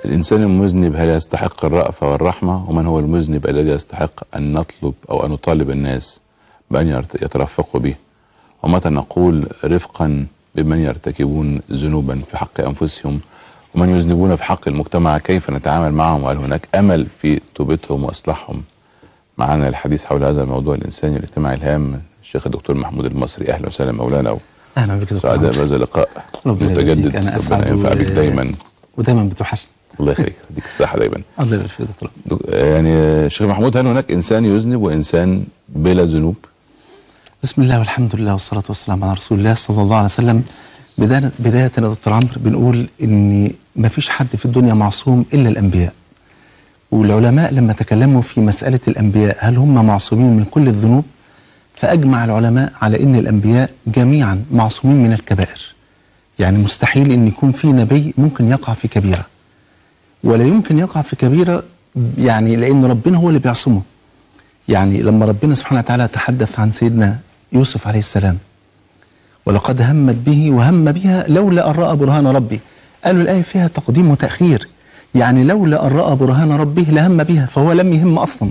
الإنسان المذنب هل يستحق الرأفة والرحمة ومن هو المذنب الذي يستحق أن نطلب أو أن نطالب الناس بأن يرت- يترفقوا به ومتى نقول رفقا بمن يرتكبون ذنوبا في حق أنفسهم ومن يذنبون في حق المجتمع كيف نتعامل معهم وهل هناك أمل في توبتهم وإصلاحهم معنا الحديث حول هذا الموضوع الإنساني الاجتماعي الهام الشيخ الدكتور محمود المصري أهلا وسهلا مولانا اهلا بك دكتور سعداء عمرو. بهذا اللقاء ربنا يبارك متجدد فيك. أنا ربنا أسعد ينفع بك و- دايما ودايما بتوحشني الله يخليك يديك الصحة دايما الله يبارك فيك يا دكتور دك- يعني شيخ محمود هل هناك إنسان يذنب وإنسان بلا ذنوب بسم الله والحمد لله والصلاة والسلام على رسول الله صلى الله عليه وسلم بداية بداية يا دكتور عمرو بنقول ان ما فيش حد في الدنيا معصوم الا الانبياء والعلماء لما تكلموا في مسألة الانبياء هل هم معصومين من كل الذنوب فاجمع العلماء على ان الانبياء جميعا معصومين من الكبائر يعني مستحيل ان يكون في نبي ممكن يقع في كبيرة ولا يمكن يقع في كبيرة يعني لان ربنا هو اللي بيعصمه يعني لما ربنا سبحانه وتعالى تحدث عن سيدنا يوسف عليه السلام ولقد همت به وهم بها لولا أن رأى برهان ربي قالوا الآية فيها تقديم وتأخير يعني لولا أن رأى برهان ربه لهم بها فهو لم يهم أصلا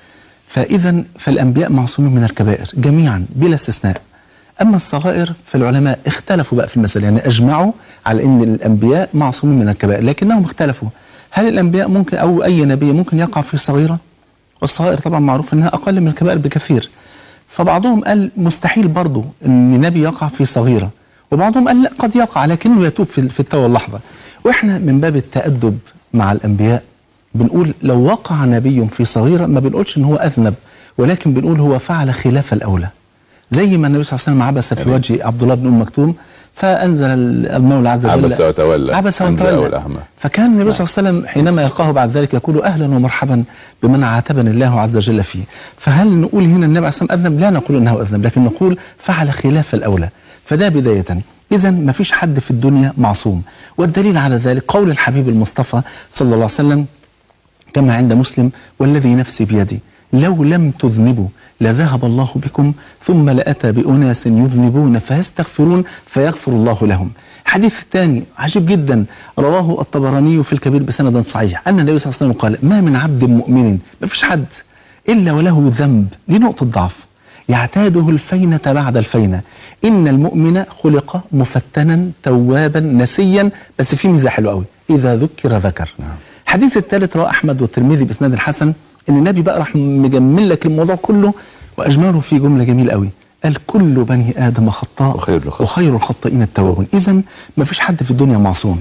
فإذا فالأنبياء معصومين من الكبائر جميعا بلا استثناء أما الصغائر فالعلماء اختلفوا بقى في المسألة يعني أجمعوا على أن الأنبياء معصومين من الكبائر لكنهم اختلفوا هل الأنبياء ممكن أو أي نبي ممكن يقع في صغيرة والصغائر طبعا معروف أنها أقل من الكبائر بكثير فبعضهم قال مستحيل برضه ان نبي يقع في صغيرة وبعضهم قال لا قد يقع لكنه يتوب في في التو اللحظة واحنا من باب التأدب مع الأنبياء بنقول لو وقع نبي في صغيرة ما بنقولش ان هو أذنب ولكن بنقول هو فعل خلاف الأولى زي ما النبي صلى الله عليه وسلم عبس في يعني- وجه عبد الله بن أم مكتوم فأنزل المولى عز وجل عبس وتولى عبس أن جاءه وتولى الأعمى فكان النبي صلى الله عليه وسلم حينما يلقاه بعد ذلك يقول أهلا ومرحبا بمن عاتبني الله عز وجل فيه فهل نقول هنا النبي عليه الصلاة والسلام أذنب لا نقول أنه أذنب لكن نقول فعل خلاف الأولى فده بداية إذا ما فيش حد في الدنيا معصوم والدليل على ذلك قول الحبيب المصطفى صلى الله عليه وسلم كما عند مسلم والذي نفسي بيدي لو لم تذنبوا لذهب الله بكم ثم لأتى بأناس يذنبون فيستغفرون فيغفر الله لهم حديث الثاني عجيب جدا رواه الطبراني في الكبير بسند صحيح أن النبي صلى الله عليه وسلم قال ما من عبد مؤمن ما فيش حد إلا وله ذنب دي نقطة ضعف يعتاده الفينة بعد الفينة إن المؤمن خلق مفتنا توابا نسيا بس في ميزة حلوة قوي إذا ذكر ذكر نعم. الحديث الثالث رواه أحمد والترمذي بإسناد الحسن إن النبي بقى راح مجمل لك الموضوع كله وأجمله في جملة جميلة قوي قال كل بني آدم خطاء وخير الخطاء. وخير الخطائين التوابون إذا ما فيش حد في الدنيا معصوم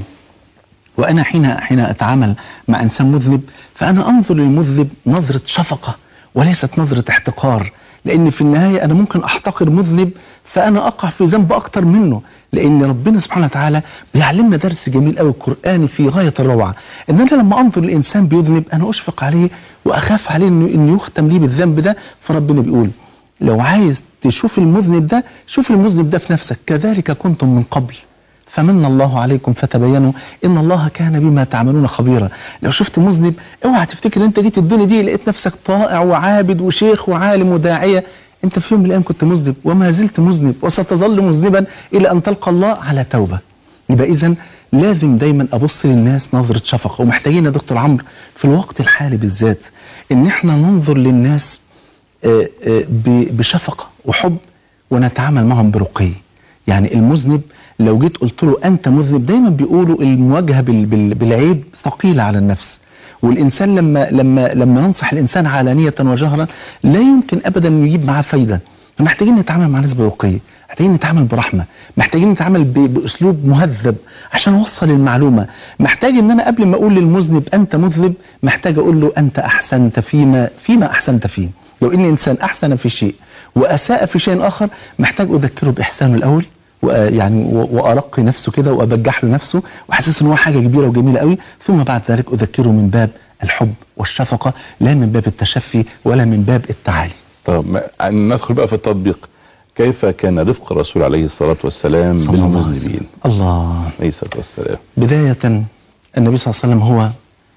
وأنا حين حين أتعامل مع إنسان مذنب فأنا أنظر للمذنب نظرة شفقة وليست نظرة احتقار لأن في النهاية أنا ممكن أحتقر مذنب فأنا أقع في ذنب أكتر منه لأن ربنا سبحانه وتعالى بيعلمنا درس جميل قوي القرآن في غاية الروعة إن أنا لما أنظر لإنسان بيذنب أنا أشفق عليه وأخاف عليه إنه, إنه يختم ليه بالذنب ده فربنا بيقول لو عايز تشوف المذنب ده شوف المذنب ده في نفسك كذلك كنتم من قبل فمن الله عليكم فتبينوا ان الله كان بما تعملون خبيرا لو شفت مذنب اوعى تفتكر انت جيت الدنيا دي لقيت نفسك طائع وعابد وشيخ وعالم وداعيه انت في يوم من الايام كنت مذنب وما زلت مذنب وستظل مذنبا الى ان تلقى الله على توبه يبقى اذا لازم دايما ابص للناس نظره شفقه ومحتاجين يا دكتور عمرو في الوقت الحالي بالذات ان احنا ننظر للناس آه، آه، ب- بشفقه وحب ونتعامل معهم برقي يعني المذنب لو جيت قلت له انت مذنب دايما بيقولوا المواجهه بال- بال- بالعيب ثقيله على النفس والانسان لما لما لما ينصح الانسان علانيه وجهرا لا يمكن ابدا انه يجيب معاه فايده فمحتاجين نتعامل مع ناس برقي محتاجين نتعامل برحمه محتاجين نتعامل ب- باسلوب مهذب عشان اوصل المعلومه محتاج ان انا قبل ما اقول للمذنب انت مذنب محتاج اقول له انت احسنت فيما فيما احسنت فيه لو ان انسان احسن في شيء واساء في شيء اخر محتاج اذكره باحسانه الاول ويعني وارقي نفسه كده وابجح له نفسه واحسس ان هو حاجه كبيره وجميله قوي ثم بعد ذلك اذكره من باب الحب والشفقه لا من باب التشفي ولا من باب التعالي طب ما- ندخل بقى في التطبيق كيف كان رفق الرسول عليه الصلاة والسلام صلى الله عليه بالمذنبين وسلم الله عليه الصلاة والسلام بداية النبي صلى الله عليه وسلم هو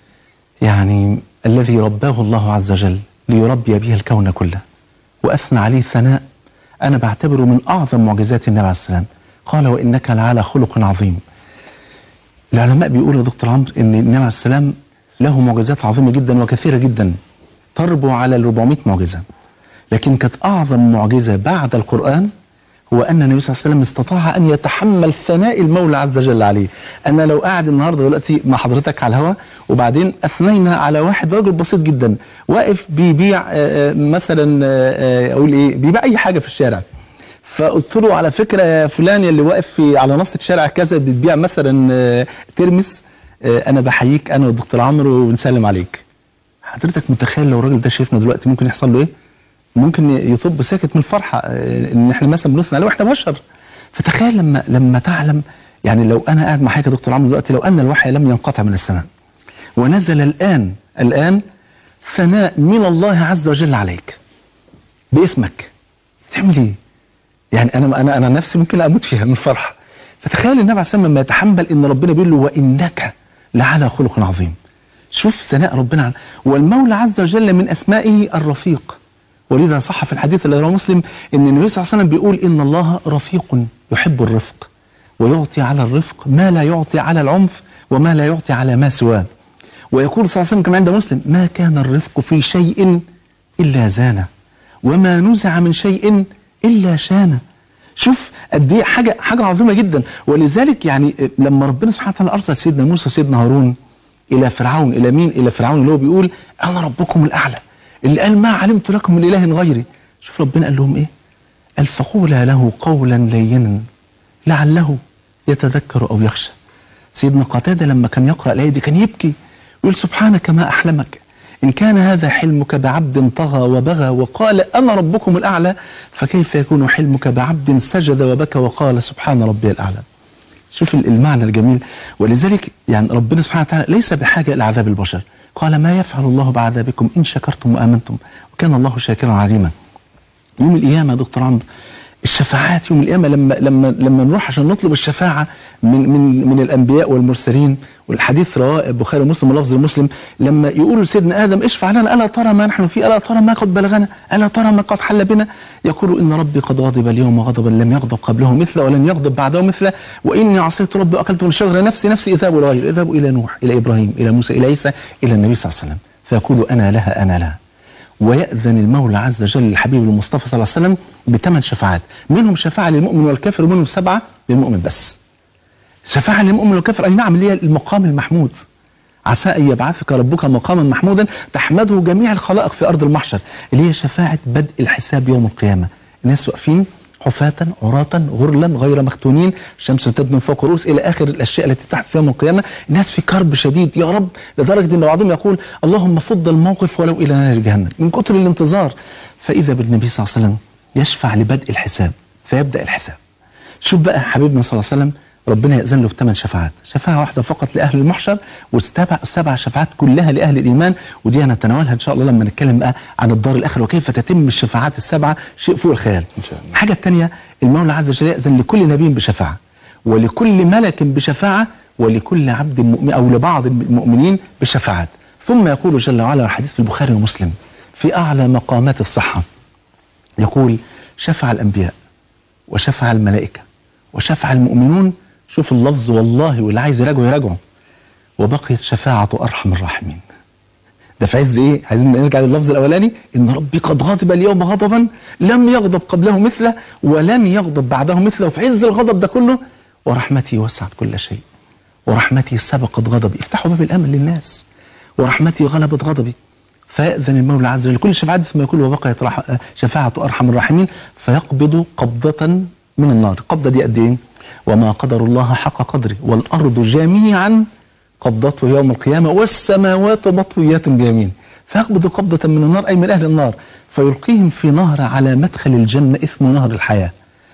يعني الذي رباه الله عز وجل ليربي به الكون كله وأثنى عليه ثناء أنا بعتبره من أعظم معجزات النبي عليه السلام قال وإنك لعلى خلق عظيم العلماء بيقولوا يا دكتور عمرو ان النبي عليه السلام له معجزات عظيمة جدا وكثيرة جدا تربو على ال 400 معجزة لكن كانت أعظم معجزة بعد القرآن هو أن النبي صلى الله عليه وسلم استطاع أن يتحمل ثناء المولى عز وجل عليه أنا لو قاعد النهاردة دلوقتي مع حضرتك على الهواء وبعدين أثنينا على واحد راجل بسيط جدا واقف بيبيع آه، آه، مثلا آه، آه، أقول إيه بيبيع أي حاجة في الشارع فقلت له على فكرة يا فلان اللي واقف في على نص الشارع كذا بتبيع مثلا آه، ترمس آه، أنا بحييك أنا والدكتور عمرو وبنسلم عليك حضرتك متخيل لو الراجل ده شايفنا دلوقتي ممكن يحصل له ايه ممكن يطب ساكت من الفرحة آه، ان احنا مثلا بنثنى عليه واحنا بشر فتخيل لما لما تعلم يعني لو انا قاعد مع حضرتك يا دكتور عمرو دلوقتي لو ان الوحي لم ينقطع من السماء ونزل الان الان ثناء من الله عز وجل عليك باسمك تعمل ايه يعني انا انا انا نفسي ممكن اموت فيها من الفرحه فتخيل النبي عليه الصلاه والسلام لما يتحمل ان ربنا بيقول له وانك لعلى خلق عظيم شوف ثناء ربنا على والمولى عز وجل من اسمائه الرفيق ولذا صح في الحديث اللي رواه مسلم ان النبي صلى الله عليه وسلم بيقول ان الله رفيق يحب الرفق ويعطي على الرفق ما لا يعطي على العنف وما لا يعطي على ما سواه ويقول صلى الله عليه وسلم كما عند مسلم ما كان الرفق في شيء الا زانه وما نزع من شيء الا شانه شوف قد ايه حاجه حاجه عظيمه جدا ولذلك يعني لما ربنا سبحانه وتعالى ارسل سيدنا موسى وسيدنا هارون الى فرعون الى مين الى فرعون اللي هو بيقول انا ربكم الاعلى اللي قال ما علمت لكم من اله غيري شوف ربنا قال لهم ايه قال فقولا له قولا لينا لعله يتذكر او يخشى سيدنا قتاده لما كان يقرا الايه دي كان يبكي يقول سبحانك ما احلمك إن كان هذا حلمك بعبد طغى وبغى وقال أنا ربكم الأعلى فكيف يكون حلمك بعبد سجد وبكى وقال سبحان ربي الأعلى شوف المعنى الجميل ولذلك يعني ربنا سبحانه وتعالى ليس بحاجة إلى عذاب البشر قال ما يفعل الله بعذابكم إن شكرتم وآمنتم وكان الله شاكرا عليما يوم القيامة يا دكتور عمرو الشفاعات يوم القيامة لما لما لما نروح عشان نطلب الشفاعة من من من الأنبياء والمرسلين والحديث رواه البخاري ومسلم ولفظ المسلم لما يقولوا لسيدنا آدم اشفع لنا ألا ترى ما نحن فيه ألا ترى ما قد بلغنا ألا ترى ما قد حل بنا يقول إن ربي قد غضب اليوم غضبا لم يغضب قبله مثله ولن يغضب بعده مثله وإني عصيت ربي وأكلت من شجرة نفسي نفسي اذهبوا لغير اذهبوا إلى نوح إلى إبراهيم إلى موسى إلى عيسى إلى النبي صلى الله عليه وسلم فيقول أنا لها أنا لها ويأذن المولى عز وجل للحبيب المصطفى صلى الله عليه وسلم بثمان شفاعات منهم شفاعة للمؤمن والكافر ومنهم سبعة للمؤمن بس شفاعة للمؤمن والكافر أي نعم اللي هي المقام المحمود عسى أن يبعثك ربك مقاما محمودا تحمده جميع الخلائق في أرض المحشر اللي هي شفاعة بدء الحساب يوم القيامة الناس واقفين حفاة عراة غرلا غير مختونين الشمس تبدو من فوق الرؤوس إلى آخر الأشياء التي تحت في يوم القيامة الناس في كرب شديد يا رب لدرجة أن العظيم يقول اللهم فض الموقف ولو إلى نار جهنم من كتر الانتظار فإذا بالنبي صلى الله عليه وسلم يشفع لبدء الحساب فيبدأ الحساب شوف بقى حبيبنا صلى الله عليه وسلم ربنا يأذن له بثمان شفاعات شفاعة واحدة فقط لأهل المحشر والسبع السبع شفاعات كلها لأهل الإيمان ودي هنتناولها إن شاء الله لما نتكلم بقى عن الدار الآخرة وكيف تتم الشفاعات السبعة شيء فوق الخيال إن شاء الله. الحاجة الثانية المولى عز وجل يأذن لكل نبي بشفاعة ولكل ملك بشفاعة ولكل عبد مؤمن أو لبعض المؤمنين بشفاعات ثم يقول جل وعلا الحديث في البخاري ومسلم في أعلى مقامات الصحة يقول شفع الأنبياء وشفع الملائكة وشفع المؤمنون شوف اللفظ والله واللي عايز يراجعه يراجعه وبقيت شفاعة أرحم الراحمين ده في عز ايه عايزين نرجع لللفظ الاولاني ان ربي قد غضب اليوم غضبا لم يغضب قبله مثله ولن يغضب بعده مثله وفي عز الغضب ده كله ورحمتي وسعت كل شيء ورحمتي سبقت غضبي افتحوا باب الامل للناس ورحمتي غلبت غضبي فيأذن المولى عز وجل كل شفاعة ثم يقول وبقيت رح... شفاعة أرحم الراحمين فيقبض قبضة من النار القبضة دي قد إيه وما قدر الله حق قدره والأرض جميعا قبضته يوم القيامة والسماوات مطويات بيمين فيقبض قبضة من النار أي من أهل النار فيلقيهم في نهر على مدخل الجنة اسمه نهر الحياة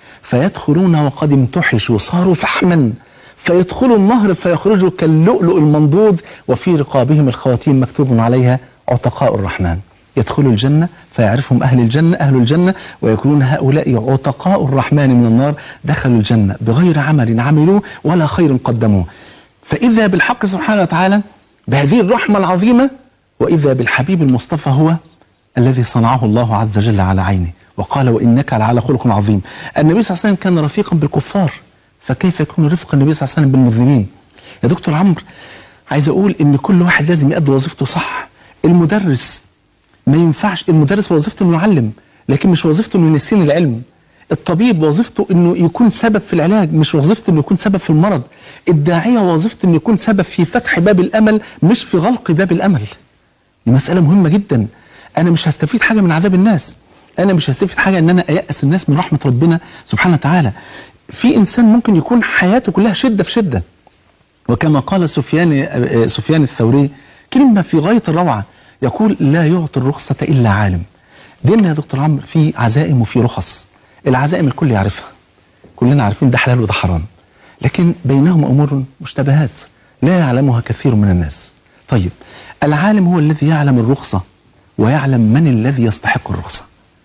فيدخلون وقد امتحشوا صاروا فحما فيدخلوا النهر فيخرجوا كاللؤلؤ المنضود وفي رقابهم الخواتيم مكتوب عليها عتقاء الرحمن يدخلوا الجنة فيعرفهم أهل الجنة أهل الجنة ويكونون هؤلاء عتقاء الرحمن من النار دخلوا الجنة بغير عمل عملوه ولا خير قدموه فإذا بالحق سبحانه وتعالى بهذه الرحمة العظيمة وإذا بالحبيب المصطفى هو الذي صنعه الله عز وجل على عينه وقال وإنك لعلى خلق عظيم النبي صلى الله عليه وسلم كان رفيقا بالكفار فكيف يكون رفق النبي صلى الله عليه وسلم بالمذنبين يا دكتور عمرو عايز اقول ان كل واحد لازم يأدي وظيفته صح المدرس ما ينفعش المدرس وظيفته انه يعلم لكن مش وظيفته انه ينسين العلم الطبيب وظيفته انه يكون سبب في العلاج مش وظيفته انه يكون سبب في المرض الداعية وظيفته انه يكون سبب في فتح باب الامل مش في غلق باب الامل دي مسألة مهمة جدا انا مش هستفيد حاجة من عذاب الناس انا مش هستفيد حاجة ان انا ايأس الناس من رحمة ربنا سبحانه وتعالى في انسان ممكن يكون حياته كلها شدة في شدة وكما قال سفيان سفيان الثوري كلمة في غاية الروعة يقول لا يعطي الرخصة إلا عالم ديننا يا دكتور عمرو في عزائم وفي رخص العزائم الكل يعرفها كلنا عارفين ده حلال وده حرام لكن بينهما أمور مشتبهات لا يعلمها كثير من الناس طيب العالم هو الذي يعلم الرخصة ويعلم من الذي يستحق الرخصة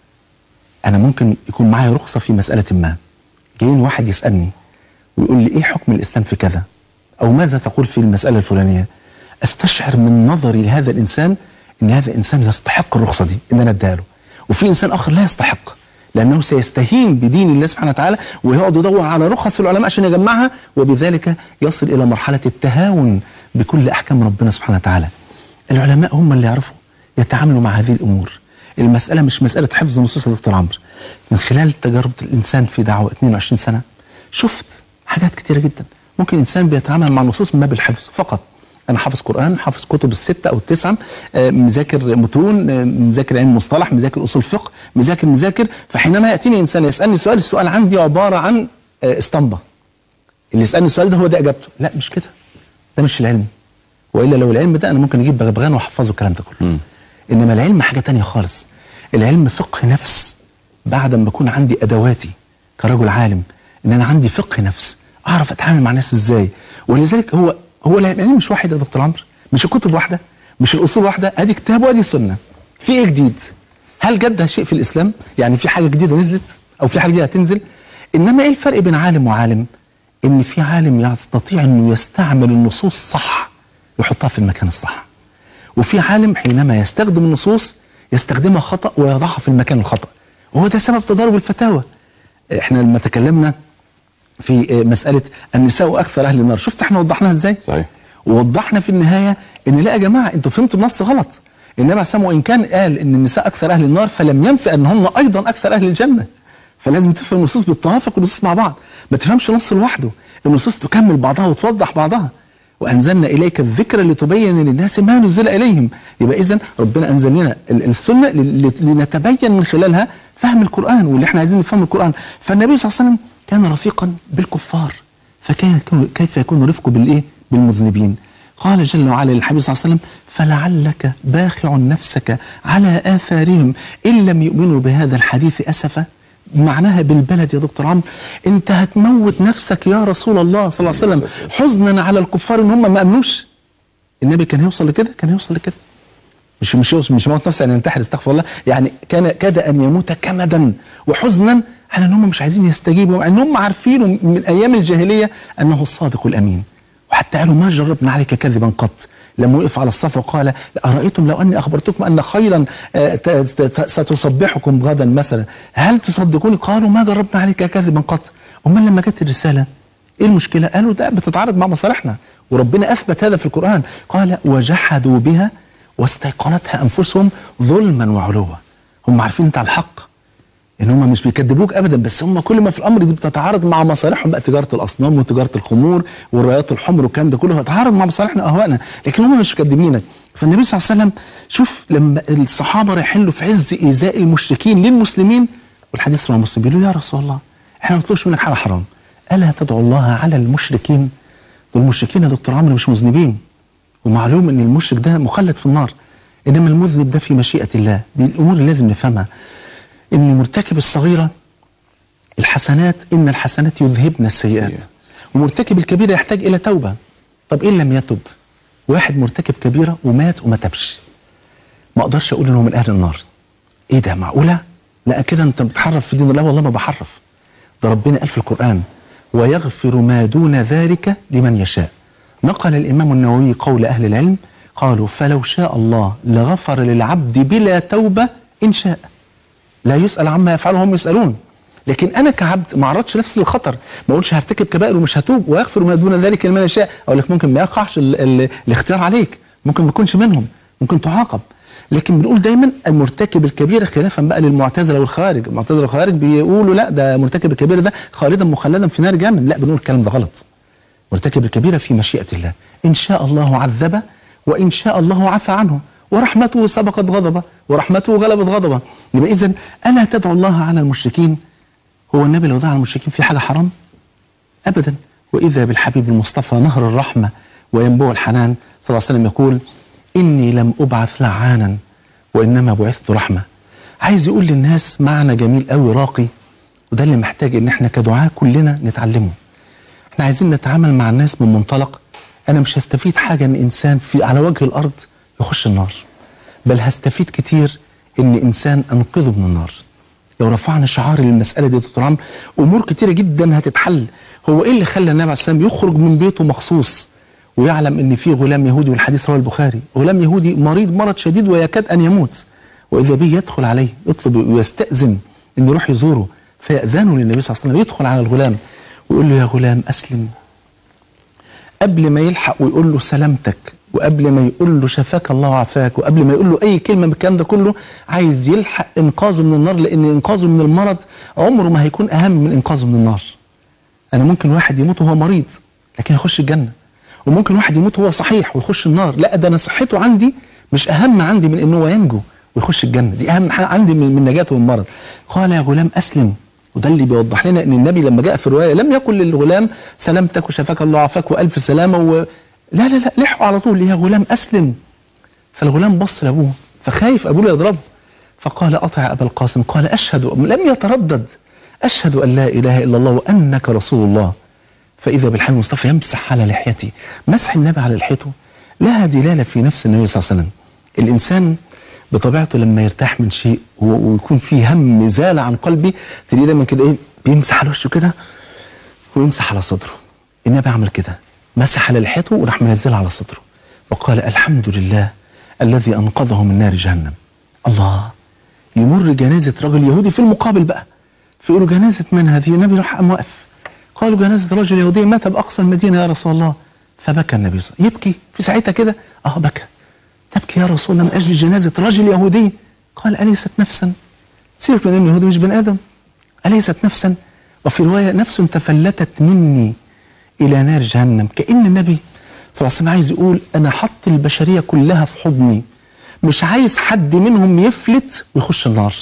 أنا ممكن يكون معي رخصة في مسألة ما جايين واحد يسألني ويقول لي إيه حكم الإسلام في كذا أو ماذا تقول في المسألة الفلانية استشعر من نظري لهذا الإنسان ان هذا الإنسان يستحق الرخصة دي ان انا اديها له وفي إنسان آخر لا يستحق لأنه سيستهين بدين الله سبحانه وتعالى ويقعد يدور على رخص العلماء عشان يجمعها وبذلك يصل إلى مرحلة التهاون بكل أحكام ربنا سبحانه وتعالى العلماء هم اللي يعرفوا يتعاملوا مع هذه الأمور المسألة مش مسألة حفظ نصوص يا دكتور عمرو من خلال تجربة الإنسان في دعوة 22 سنة شفت حاجات كتيرة جدا ممكن إنسان بيتعامل مع نصوص من باب الحفظ فقط انا حافظ قرآن حافظ كتب الستة او التسعة آه، مذاكر متون آه، مذاكر علم مصطلح مذاكر اصول فقه مذاكر مذاكر فحينما يأتيني انسان يسألني سؤال السؤال عندي عبارة عن آه، اسطمبة اللي يسألني السؤال ده هو ده اجابته لا مش كده ده مش العلم والا لو العلم ده انا ممكن اجيب بغبغان واحفظه الكلام ده كله مم. انما العلم حاجة تانية خالص العلم فقه نفس بعد ما يكون عندي ادواتي كرجل عالم ان انا عندي فقه نفس اعرف اتعامل مع الناس ازاي ولذلك هو هو العلم مش واحد يا دكتور عمرو مش الكتب واحدة مش الاصول واحدة ادي كتاب وادي سنة في ايه جديد هل جد شيء في الاسلام يعني في حاجة جديدة نزلت او في حاجة جديدة هتنزل انما ايه الفرق بين عالم وعالم ان في عالم يستطيع انه يستعمل النصوص صح يحطها في المكان الصح وفي عالم حينما يستخدم النصوص يستخدمها خطأ ويضعها في المكان الخطأ وهو ده سبب تضارب الفتاوى احنا لما تكلمنا في مسألة النساء أكثر أهل النار شفت احنا وضحناها ازاي صحيح ووضحنا في النهاية ان لا يا جماعة انتوا فهمتوا النص غلط انما سموا ان كان قال ان النساء أكثر أهل النار فلم ينفي أنهن أيضا أكثر أهل الجنة فلازم تفهم النصوص بالتوافق والنصوص مع بعض ما تفهمش نص لوحده النصوص تكمل بعضها وتوضح بعضها وأنزلنا إليك الذكر لتبين للناس ما نزل إليهم يبقى إذا ربنا أنزل لنا ال- السنة ل- ل- لنتبين من خلالها فهم القرآن واللي احنا عايزين نفهم القرآن فالنبي صلى الله عليه وسلم كان رفيقا بالكفار فكان يكون- كيف يكون رفقه بالإيه بالمذنبين قال جل وعلا للحبيب صلى الله عليه وسلم فلعلك باخع نفسك على آثارهم إن لم يؤمنوا بهذا الحديث أسفا معناها بالبلد يا دكتور عمرو انت هتموت نفسك يا رسول الله صلى الله عليه وسلم حزنا على الكفار ان هم ما امنوش النبي كان هيوصل لكده كان هيوصل لكده مش مش يوصل مش موت نفسه ان ينتحر استغفر الله يعني كان كاد ان يموت كمدا وحزنا على ان هم مش عايزين يستجيبوا مع ان هم عارفين من ايام الجاهليه انه الصادق الامين وحتى قالوا ما جربنا عليك كذبا قط لما وقف على الصف وقال أرأيتم لو أني أخبرتكم أن خيرا آه، ت- ت- ستصبحكم غدا مثلا هل تصدقوني قالوا ما جربنا عليك كذبا قط أمال لما جت الرسالة إيه المشكلة قالوا ده بتتعارض مع مصالحنا وربنا أثبت هذا في القرآن قال وجحدوا بها واستيقنتها أنفسهم ظلما وعلوا هم عارفين أنت على الحق ان هم مش بيكذبوك ابدا بس هم كل ما في الامر دي بتتعارض مع مصالحهم بقى تجاره الاصنام وتجاره الخمور والرايات الحمر والكلام ده كله هتعارض مع مصالحنا واهوائنا لكن هم مش مكذبينك فالنبي صلى الله عليه وسلم شوف لما الصحابه رايحين له في عز ايذاء المشركين للمسلمين والحديث رواه مسلم بيقولوا يا رسول الله احنا ما نطلبش منك حاجه حرام الا تدعو الله على المشركين دول المشركين يا دكتور عمرو مش مذنبين ومعلوم ان المشرك ده مخلد في النار انما المذنب ده في مشيئه الله دي الامور اللي لازم نفهمها ان مرتكب الصغيرة الحسنات ان الحسنات يذهبن السيئات ومرتكب الكبيرة يحتاج الى توبة طب ان لم يتب واحد مرتكب كبيرة ومات وما تبش ما اقدرش اقول انه من اهل النار ايه ده معقولة لا كده انت بتحرف في دين الله والله ما بحرف ده ربنا قال في القرآن ويغفر ما دون ذلك لمن يشاء نقل الإمام النووي قول أهل العلم قالوا فلو شاء الله لغفر للعبد بلا توبة إن شاء لا يسأل عما يفعله هم يسألون لكن انا كعبد ما اعرضش نفسي للخطر ما اقولش هرتكب كبائر ومش هتوب ويغفر ما دون ذلك لمن يشاء اقول لك ممكن ما يقعش ال ال الاختيار عليك ممكن ما يكونش منهم ممكن تعاقب لكن بنقول دايما المرتكب الكبيره خلافا بقى للمعتزله والخوارج المعتزله والخوارج بيقولوا لا ده مرتكب الكبيره ده خالدا مخلدا في نار جهنم لا بنقول الكلام ده غلط مرتكب الكبيره في مشيئه الله ان شاء الله عذبه وان شاء الله عفى عنه ورحمته سبقت غضبه ورحمته غلبت غضبه يبقى اذا الا تدعو الله على المشركين هو النبي لو دعا على المشركين في حاجه حرام ابدا واذا بالحبيب المصطفى نهر الرحمه وينبوع الحنان صلى الله عليه وسلم يقول اني لم ابعث لعانا وانما بعثت رحمه عايز يقول للناس معنى جميل قوي راقي وده اللي محتاج ان احنا كدعاة كلنا نتعلمه احنا عايزين نتعامل مع الناس من منطلق انا مش هستفيد حاجه ان انسان في على وجه الارض يخش النار بل هستفيد كتير ان انسان انقذه من النار لو رفعنا شعار للمسألة دي دكتور عمرو أمور كتيرة جدا هتتحل هو إيه اللي خلى النبي عليه السلام يخرج من بيته مخصوص ويعلم إن في غلام يهودي والحديث رواه البخاري غلام يهودي مريض مرض شديد ويكاد أن يموت وإذا به يدخل عليه يطلب ويستأذن إن يروح يزوره فيأذنه للنبي صلى الله عليه وسلم يدخل على الغلام ويقول له يا غلام أسلم قبل ما يلحق ويقول له سلامتك وقبل ما يقول له شفاك الله وعافاك وقبل ما يقول له اي كلمه من الكلام ده كله عايز يلحق انقاذه من النار لان انقاذه من المرض عمره ما هيكون اهم من انقاذه من النار انا ممكن واحد يموت وهو مريض لكن يخش الجنه وممكن واحد يموت وهو صحيح ويخش النار لا ده انا صحته عندي مش اهم عندي من ان هو ينجو ويخش الجنه دي اهم حاجه عندي من, من نجاته من المرض قال يا غلام اسلم وده اللي بيوضح لنا ان النبي لما جاء في الروايه لم يقل للغلام سلامتك وشفاك الله وعافاك والف سلامه و... لا لا لا لحقوا على طول يا غلام اسلم فالغلام بص لابوه فخايف ابوه يضربه فقال اطع ابا القاسم قال اشهد لم يتردد اشهد ان لا اله الا الله وانك رسول الله فاذا بالحي المصطفى يمسح على لحيتي مسح النبي على لحيته لها دلاله في نفس النبي صلى الله عليه وسلم الانسان بطبيعته لما يرتاح من شيء ويكون فيه هم زال عن قلبي تلاقيه دايما كده ايه بيمسح على وشه كده ويمسح على صدره النبي عمل كده مسح على لحيته وراح منزلها على صدره وقال الحمد لله الذي انقذه من نار جهنم الله يمر جنازة رجل يهودي في المقابل بقى فيقولوا جنازة من هذه النبي راح قام واقف قالوا جنازة رجل يهودي مات بأقصى المدينة يا رسول الله فبكى النبي صلى الله عليه وسلم يبكي في ساعتها كده اه بكى تبكي يا رسول الله من أجل جنازة رجل يهودي قال أليست نفسا سيبك من اليهودي مش بني آدم أليست نفسا وفي رواية نفس تفلتت مني إلى نار جهنم كأن النبي صلى الله عليه وسلم عايز يقول أنا حط البشرية كلها في حضني مش عايز حد منهم يفلت ويخش النار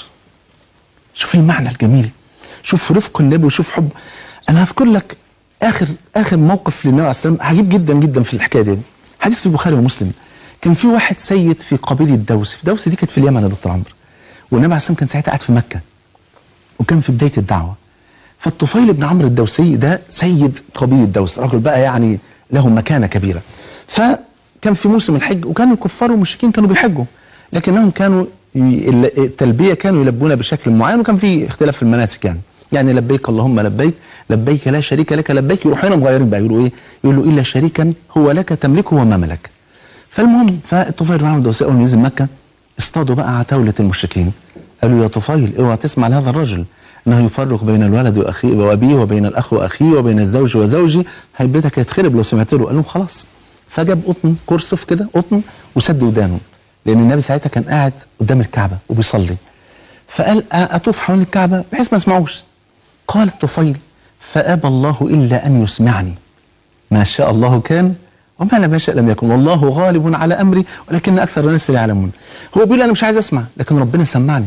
شوف المعنى الجميل شوف رفق النبي وشوف حب أنا هذكر لك آخر آخر موقف للنبي عليه السلام عجيب جدا جدا في الحكاية دي حديث في البخاري ومسلم كان في واحد سيد في قبيلة دوس في دوس دي كانت في اليمن يا دكتور عمرو والنبي عليه السلام كان ساعتها قاعد في مكة وكان في بداية الدعوة فالطفيل بن عمرو الدوسي ده سيد قبيلة دوس رجل بقى يعني له مكانة كبيرة فكان في موسم الحج وكانوا الكفار والمشركين كانوا بيحجوا لكنهم كانوا التلبية كانوا يلبون بشكل معين وكان في اختلاف في المناسك يعني يعني لبيك اللهم لبيك لبيك لا شريك لك لبيك يروحوا هنا مغيرين بقى يقولوا ايه يقولوا الا شريكا هو لك تملكه وما ملك فالمهم فالطفيل بن عمرو الدوسي اول ما نزل مكه اصطادوا بقى عتاولة المشركين قالوا يا طفيل اوعى تسمع لهذا الرجل انه يفرق بين الولد واخيه وابيه وبين الاخ واخيه وبين الزوج وزوجي هيبتك يتخرب لو سمعت له قال لهم خلاص فجاب قطن كرسف كده قطن وسد ودانه لان النبي ساعتها كان قاعد قدام الكعبه وبيصلي فقال اطوف حول الكعبه بحيث ما اسمعوش قال الطفيل فابى الله الا ان يسمعني ما شاء الله كان وما لم يشاء لم يكن والله غالب على امري ولكن اكثر الناس لا يعلمون هو بيقول انا مش عايز اسمع لكن ربنا سمعني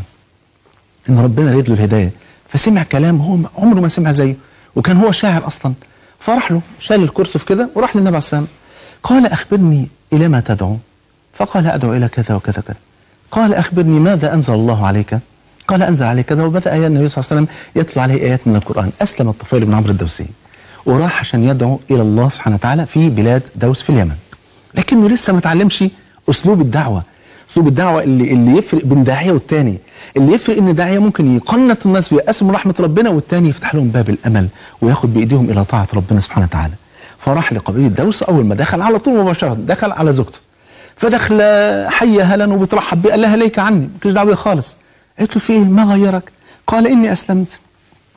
ان ربنا ريد له الهدايه فسمع كلام هو عمره ما سمع زيه وكان هو شاعر اصلا فراح له شال الكرسف كده وراح للنبي عليه السلام قال اخبرني الى ما تدعو فقال ادعو الى كذا وكذا كذا قال اخبرني ماذا انزل الله عليك قال انزل عليك كذا وبدا ايات النبي صلى الله عليه وسلم يتلو عليه ايات من القران اسلم الطفيل بن عمرو الدوسي وراح عشان يدعو الى الله سبحانه وتعالى في بلاد دوس في اليمن لكنه لسه ما اتعلمش اسلوب الدعوه اسلوب الدعوه اللي اللي يفرق بين داعيه والتاني اللي يفرق ان داعيه ممكن يقنط الناس ويقسم من رحمه ربنا والتاني يفتح لهم باب الامل وياخد بايديهم الى طاعه ربنا سبحانه وتعالى فراح لقبيله دوس اول ما دخل على طول مباشره دخل على زوجته فدخل حي هلا وبترحب بيه قال لها ليك عني مالكش دعوه خالص قالت له في ايه ما غيرك قال اني اسلمت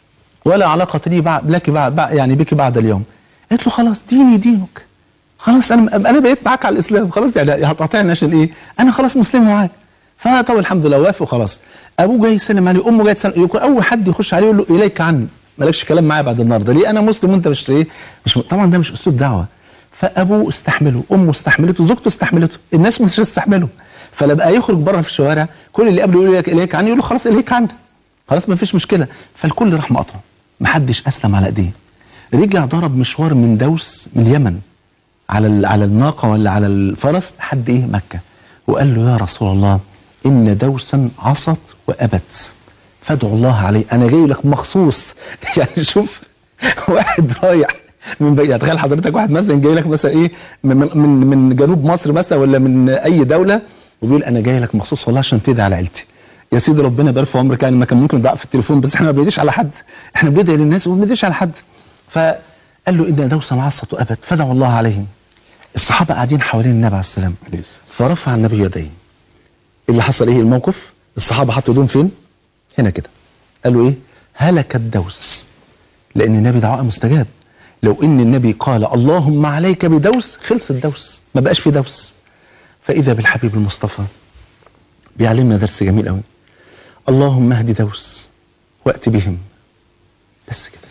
ولا علاقة لي بعد لك بعد بعد- يعني بك بعد اليوم قالت له خلاص ديني دينك خلاص انا انا بقيت معاك على الاسلام خلاص يعني هتقاطعني عشان ايه انا خلاص مسلم معاك فطبعا الحمد لله وافق وخلاص ابوه جاي يسلم عليه امه جاي تسلم يكون اول حد يخش عليه يقول له اليك عني مالكش كلام معايا بعد النهارده ليه انا مسلم وانت مش ايه مش طبعا ده مش اسلوب دعوه فابوه استحمله امه استحملته زوجته استحملته الناس مش هتستحمله فلا بقى يخرج بره في الشوارع كل اللي قبله يقول لك اليك عني يقول له خلاص اليك عني خلاص ما فيش مشكله فالكل راح مقاطعه محدش اسلم على ايديه رجع ضرب مشوار من دوس من اليمن على ال- على الناقه ولا على الفرس لحد ايه مكه وقال له يا رسول الله ان دوسا عصت وابت فادعو الله عليه انا جاي لك مخصوص يعني شوف واحد رايح من بعيد تخيل حضرتك واحد مثلا جاي لك مثلا ايه من من من جنوب مصر مثلا ولا من اي دوله وبيقول انا جاي لك مخصوص والله عشان تدعي على عيلتي يا سيدي ربنا يبارك في عمرك يعني ما كان ممكن ضعف في التليفون بس احنا ما بنديش على حد احنا بندعي للناس وما بنديش على حد فقال له ان دوسا عصت وابت فدعوا الله عليهم الصحابه قاعدين حوالين النبي عليه السلام فرفع النبي يديه اللي حصل ايه الموقف الصحابه حطوا ايدهم فين هنا كده قالوا ايه هلك الدوس لان النبي دعاء مستجاب لو ان النبي قال اللهم عليك بدوس خلص الدوس ما بقاش في دوس فاذا بالحبيب المصطفى بيعلمنا درس جميل قوي اللهم اهد دوس وات بهم بس كده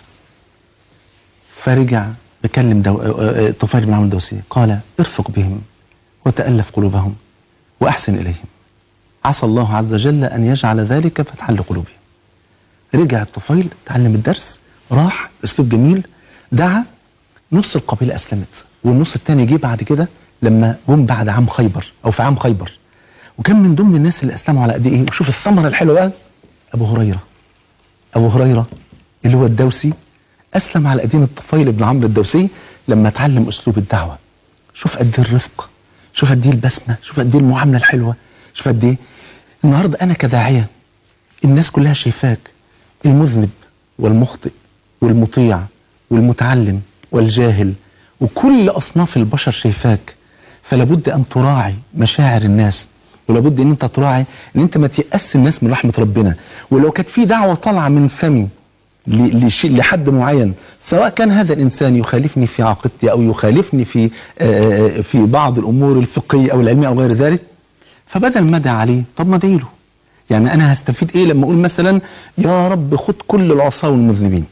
فرجع بكلم دو... آه، آه، طفيل بن عمرو الدوسي قال ارفق بهم وتألف قلوبهم وأحسن إليهم عسى الله عز وجل أن يجعل ذلك فتحا لقلوبهم رجع الطفيل تعلم الدرس راح اسلوب جميل دعا نص القبيلة أسلمت والنص الثاني جه بعد كده لما جم بعد عام خيبر أو في عام خيبر وكان من ضمن الناس اللي أسلموا على قد إيه وشوف الثمرة الحلوة بقى أبو هريرة أبو هريرة اللي هو الدوسي أسلم على أيدين الطفيل بن عمرو الدوسي لما اتعلم أسلوب الدعوة شوف قد إيه الرفق شوف قد إيه البسمة شوف قد إيه المعاملة الحلوة شوف قد إيه النهاردة أنا كداعية الناس كلها شايفاك المذنب والمخطئ والمطيع والمتعلم والجاهل وكل أصناف البشر شايفاك فلابد أن تراعي مشاعر الناس ولابد أن أنت تراعي أن أنت ما تيأس الناس من رحمة ربنا ولو كانت في دعوة طالعة من فمي ل- لشيء لحد معين سواء كان هذا الإنسان يخالفني في عقيدتي أو يخالفني في آه، في بعض الأمور الفقهية أو العلمية أو غير ذلك فبدل ما ادعي عليه طب ما ادعي له يعني أنا هستفيد إيه لما أقول مثلا يا رب خد كل العصاة والمذنبين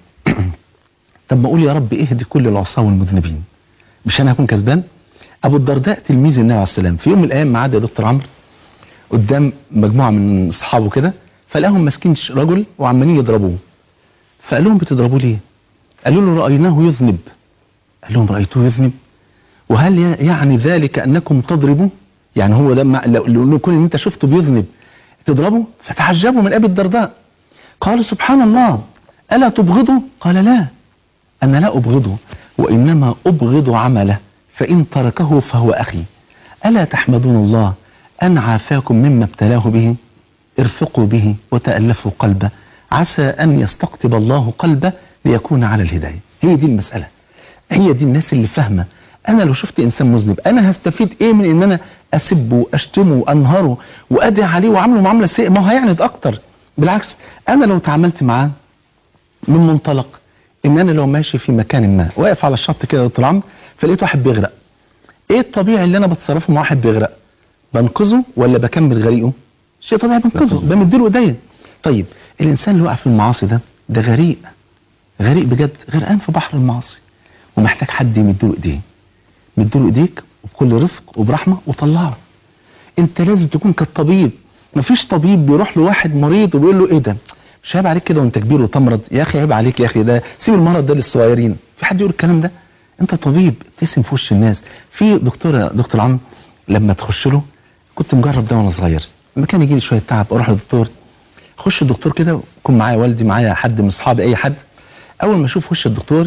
طب ما أقول يا رب اهدي كل العصاة والمذنبين مش أنا هكون كسبان أبو الدرداء تلميذ النبي عليه السلام في يوم من الأيام معدي يا دكتور عمرو قدام مجموعة من أصحابه كده فلقاهم ماسكين رجل وعمالين يضربوه فقال لهم بتضربوه ليه قالوا له رأيناه يذنب قال لهم رأيتوه يذنب وهل ي- يعني ذلك أنكم تضربوا يعني هو ده مع- لو لو كل ان انت شفته بيذنب تضربه فتعجبوا من ابي الدرداء قالوا سبحان الله الا تبغضه قال لا انا لا ابغضه وانما ابغض عمله فان تركه فهو اخي الا تحمدون الله ان عافاكم مما ابتلاه به ارفقوا به وتالفوا قلبه عسى ان يستقطب الله قلبه ليكون على الهدايه هي دي المساله هي دي الناس اللي فاهمه انا لو شفت انسان مذنب انا هستفيد ايه من ان انا اسبه واشتمه وانهره وادعي عليه واعامله معامله سيئه ما هو هيعند اكتر بالعكس انا لو تعاملت معاه من منطلق ان انا لو ماشي في مكان ما واقف على الشط كده يا دكتور عمرو فلقيت واحد بيغرق ايه الطبيعي اللي انا بتصرفه مع واحد بيغرق بنقذه ولا بكمل غريقه شيء طبيعي بنقذه بمديله ايديا طيب الانسان اللي وقع في المعاصي ده ده غريق غريق بجد غرقان في بحر المعاصي ومحتاج حد يمدله ايديه مدله ايديك وبكل رفق وبرحمه وطلعه انت لازم تكون كالطبيب مفيش طبيب بيروح لواحد مريض وبيقول له ايه ده مش عيب عليك كده وانت كبير وتمرض يا اخي عيب عليك يا اخي ده سيب المرض ده للصغيرين في حد يقول الكلام ده انت طبيب ابتسم في وش الناس في دكتور دكتور عم لما تخش له كنت مجرب ده وانا صغير لما كان يجي لي شويه تعب اروح للدكتور اخش الدكتور كده يكون معايا والدي معايا حد من اصحابي اي حد اول ما اشوف وش الدكتور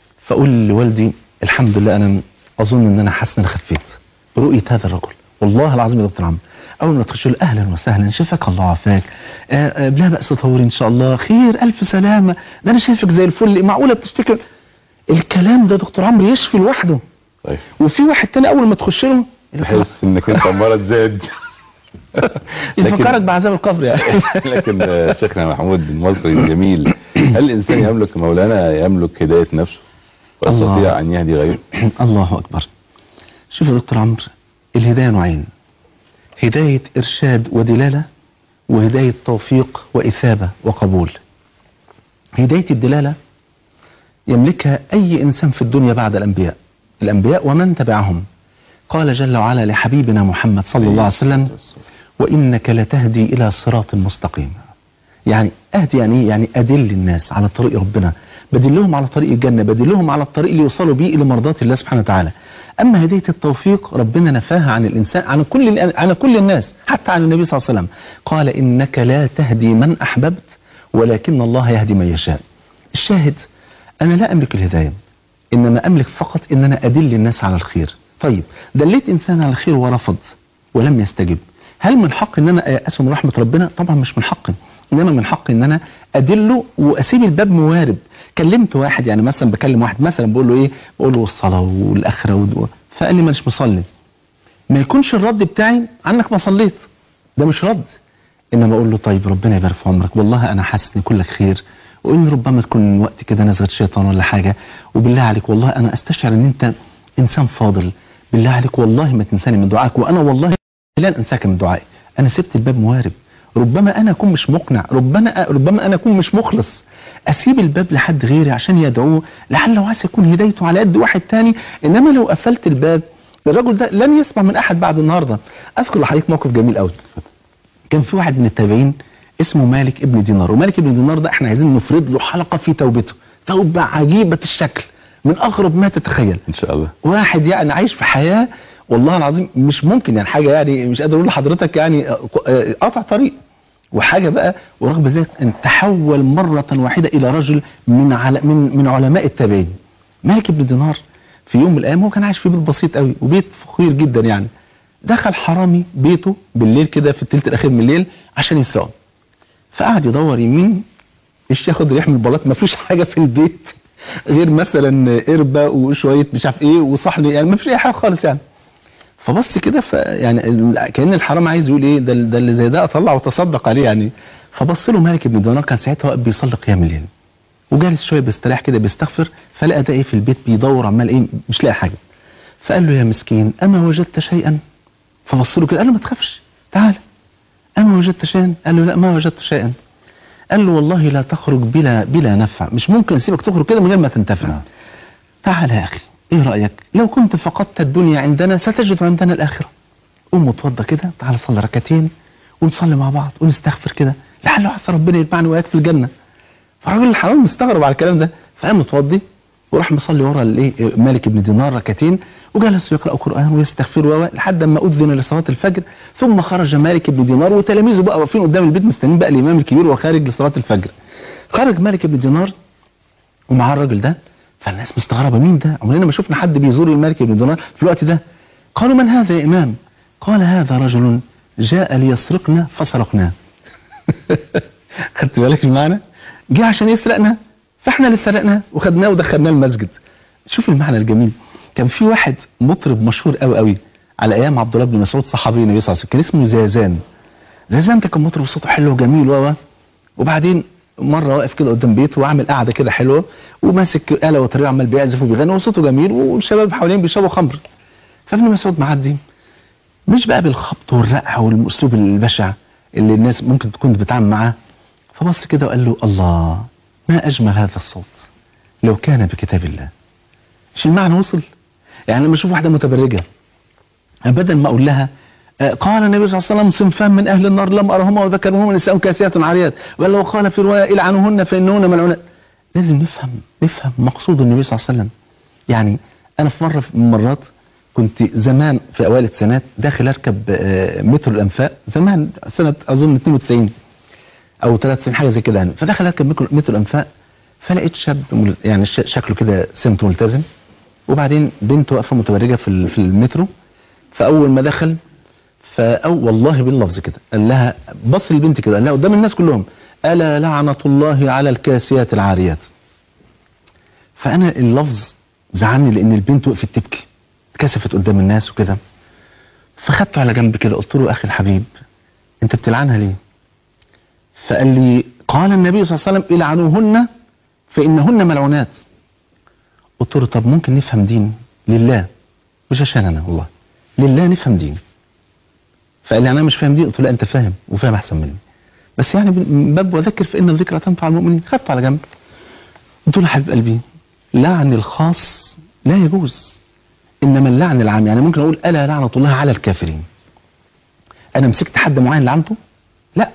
فاقول لوالدي الحمد لله انا اظن ان انا حاسس ان انا خفيت برؤيه هذا الرجل والله العظيم يا دكتور عم اول ما تخش له اهلا وسهلا شفاك الله عافاك آه آه لا باس طوري ان شاء الله خير الف سلامه ده انا شايفك زي الفل معقوله بتشتكي الكلام ده دكتور عمرو يشفي لوحده طيب وفي واحد تاني اول ما تخش له تحس انك انت مرض زاد يفكرك بعذاب القبر يعني لكن آه، شيخنا محمود المصري الجميل هل الانسان يملك مولانا يملك هدايه نفسه الله. ويستطيع ان يهدي غيره الله أكبر شوف يا دكتور عمرو الهداية نوعين هداية إرشاد ودلالة وهداية توفيق وإثابة وقبول هداية الدلالة يملكها أي إنسان في الدنيا بعد الأنبياء الأنبياء ومن تبعهم قال جل وعلا لحبيبنا محمد صلى الله عليه وسلم وإنك لتهدي إلى صراط مستقيم يعني أهدي يعني إيه؟ يعني أدل الناس على طريق ربنا بدلهم على طريق الجنة بدلهم على الطريق اللي يوصلوا بيه إلى مرضات الله سبحانه وتعالى أما هدية التوفيق ربنا نفاها عن الإنسان عن كل عن كل الناس حتى عن النبي صلى الله عليه وسلم قال إنك لا تهدي من أحببت ولكن الله يهدي من يشاء الشاهد أنا لا أملك الهداية إنما أملك فقط إن أنا أدل الناس على الخير طيب دليت إنسان على الخير ورفض ولم يستجب هل من حق ان انا ايأسه من رحمة ربنا طبعا مش من حقي انما من حقي ان انا ادله واسيب الباب موارب كلمت واحد يعني مثلا بكلم واحد مثلا بقول له ايه بقول له الصلاة والاخرة ودو. فقال لي مانيش مصلي ما يكونش الرد بتاعي عنك ما صليت ده مش رد انما اقول له طيب ربنا يبارك في عمرك والله انا حاسس ان كلك خير وان ربما تكون وقت كده نزغه شيطان ولا حاجه وبالله عليك والله انا استشعر ان انت انسان فاضل بالله عليك والله ما تنساني من دعائك وانا والله لن انساك من دعائي انا سبت الباب موارب ربما انا اكون مش مقنع ربما ربما انا اكون مش مخلص اسيب الباب لحد غيري عشان يدعوه لعله عسى يكون هدايته على قد واحد تاني انما لو قفلت الباب الرجل ده لن يسمع من احد بعد النهارده اذكر لحضرتك موقف جميل قوي كان في واحد من التابعين اسمه مالك ابن دينار ومالك ابن دينار ده احنا عايزين نفرد له حلقه في توبته توبه عجيبه الشكل من اغرب ما تتخيل ان شاء الله واحد يعني عايش في حياه والله العظيم مش ممكن يعني حاجه يعني مش قادر اقول لحضرتك يعني قطع طريق وحاجه بقى ورغم ذلك ان تحول مره واحده الى رجل من عل من من علماء التابعين مالك بن دينار في يوم من الايام هو كان عايش في بيت بسيط قوي وبيت فقير جدا يعني دخل حرامي بيته بالليل كده في الثلث الاخير من الليل عشان يسرقه فقعد يدور يمين ايش ياخد يحمل بلاط ما فيش حاجه في البيت غير مثلا قربه وشويه مش عارف ايه وصحن يعني ما فيش اي حاجه خالص يعني فبص كده ف يعني كان الحرام عايز يقول ايه ده, ده اللي زي ده اطلع وتصدق عليه يعني فبص له مالك بن دينار كان ساعتها واقف بيصلي قيام الليل وجالس شويه بيستريح كده بيستغفر فلقى ده ايه في البيت بيدور عمال ايه مش لاقي حاجه فقال له يا مسكين اما وجدت شيئا فبص له كده قال له ما تخافش تعال اما وجدت شيئا قال له لا ما وجدت شيئا قال له والله لا تخرج بلا بلا نفع مش ممكن اسيبك تخرج كده من غير ما تنتفع تعال يا اخي ايه رايك لو كنت فقدت الدنيا عندنا ستجد عندنا الاخره قوم اتوضى كده تعال صلي ركعتين ونصلي مع بعض ونستغفر كده لعل عسى ربنا يجمعني وياك في الجنه فالراجل الحرام مستغرب على الكلام ده فقام متوضي وراح مصلي ورا الايه مالك بن دينار ركعتين وجلس يقرا قران ويستغفر لحد ما اذن لصلاه الفجر ثم خرج مالك بن دينار وتلاميذه بقى واقفين قدام البيت مستنيين بقى الامام الكبير وخارج لصلاه الفجر خرج مالك بن دينار ومعاه الراجل ده فالناس مستغربه مين ده عمرنا ما شفنا حد بيزور الملك بن دينار في الوقت ده قالوا من هذا يا امام قال هذا رجل جاء ليسرقنا فسرقناه خدت بالك المعنى جه عشان يسرقنا فاحنا اللي سرقناه وخدناه ودخلناه المسجد شوف المعنى الجميل كان في واحد مطرب مشهور قوي قوي على ايام عبد الله بن مسعود صحابي النبي صلى الله عليه وسلم كان اسمه زازان زازان ده كان مطرب صوته حلو وجميل و وبعدين مره واقف كده قدام بيته وعامل قعده كده حلوه وماسك آلة وطريقه عمال بيعزف وبيغني وصوته جميل والشباب حوالين بيشربوا خمر فابن مسعود معدي مش بقى بالخبط والرقع والاسلوب البشع اللي الناس ممكن تكون بتتعامل معاه فبص كده وقال له الله ما اجمل هذا الصوت لو كان بكتاب الله مش المعنى وصل يعني لما اشوف واحده متبرجه بدل ما اقول لها قال النبي صلى الله عليه وسلم صنفان من اهل النار لم ارهما وذكرهما نساء كاسيات عاريات بل لو قال في روايه العنهن فانهن ملعونات لازم نفهم نفهم مقصود النبي صلى الله عليه وسلم يعني انا في مره من المرات كنت زمان في اوائل السنوات داخل اركب مترو الانفاق زمان سنه اظن 92 او 93 حاجه زي كده يعني فدخل اركب مترو الانفاق فلقيت شاب يعني شكله كده سمت ملتزم وبعدين بنت واقفه متبرجه في في المترو فاول ما دخل فأو والله باللفظ كده قال لها بص البنت كده قال لها قدام الناس كلهم ألا لعنة الله على الكاسيات العاريات فأنا اللفظ زعلني لأن البنت وقفت تبكي اتكسفت قدام الناس وكده فخدته على جنب كده قلت له اخي الحبيب انت بتلعنها ليه فقال لي قال النبي صلى الله عليه وسلم العنوهن فانهن ملعونات قلت له طب ممكن نفهم دين لله مش عشان انا والله لله نفهم دين فقال لي انا مش فاهم دين قلت له لا انت فاهم وفاهم احسن مني بس يعني من باب وذكر فان الذكرى تنفع المؤمنين خدته على جنب قلت له يا حبيب قلبي لعن الخاص لا يجوز انما اللعن العام يعني ممكن اقول الا لعنه الله على الكافرين انا مسكت حد معين لعنته لا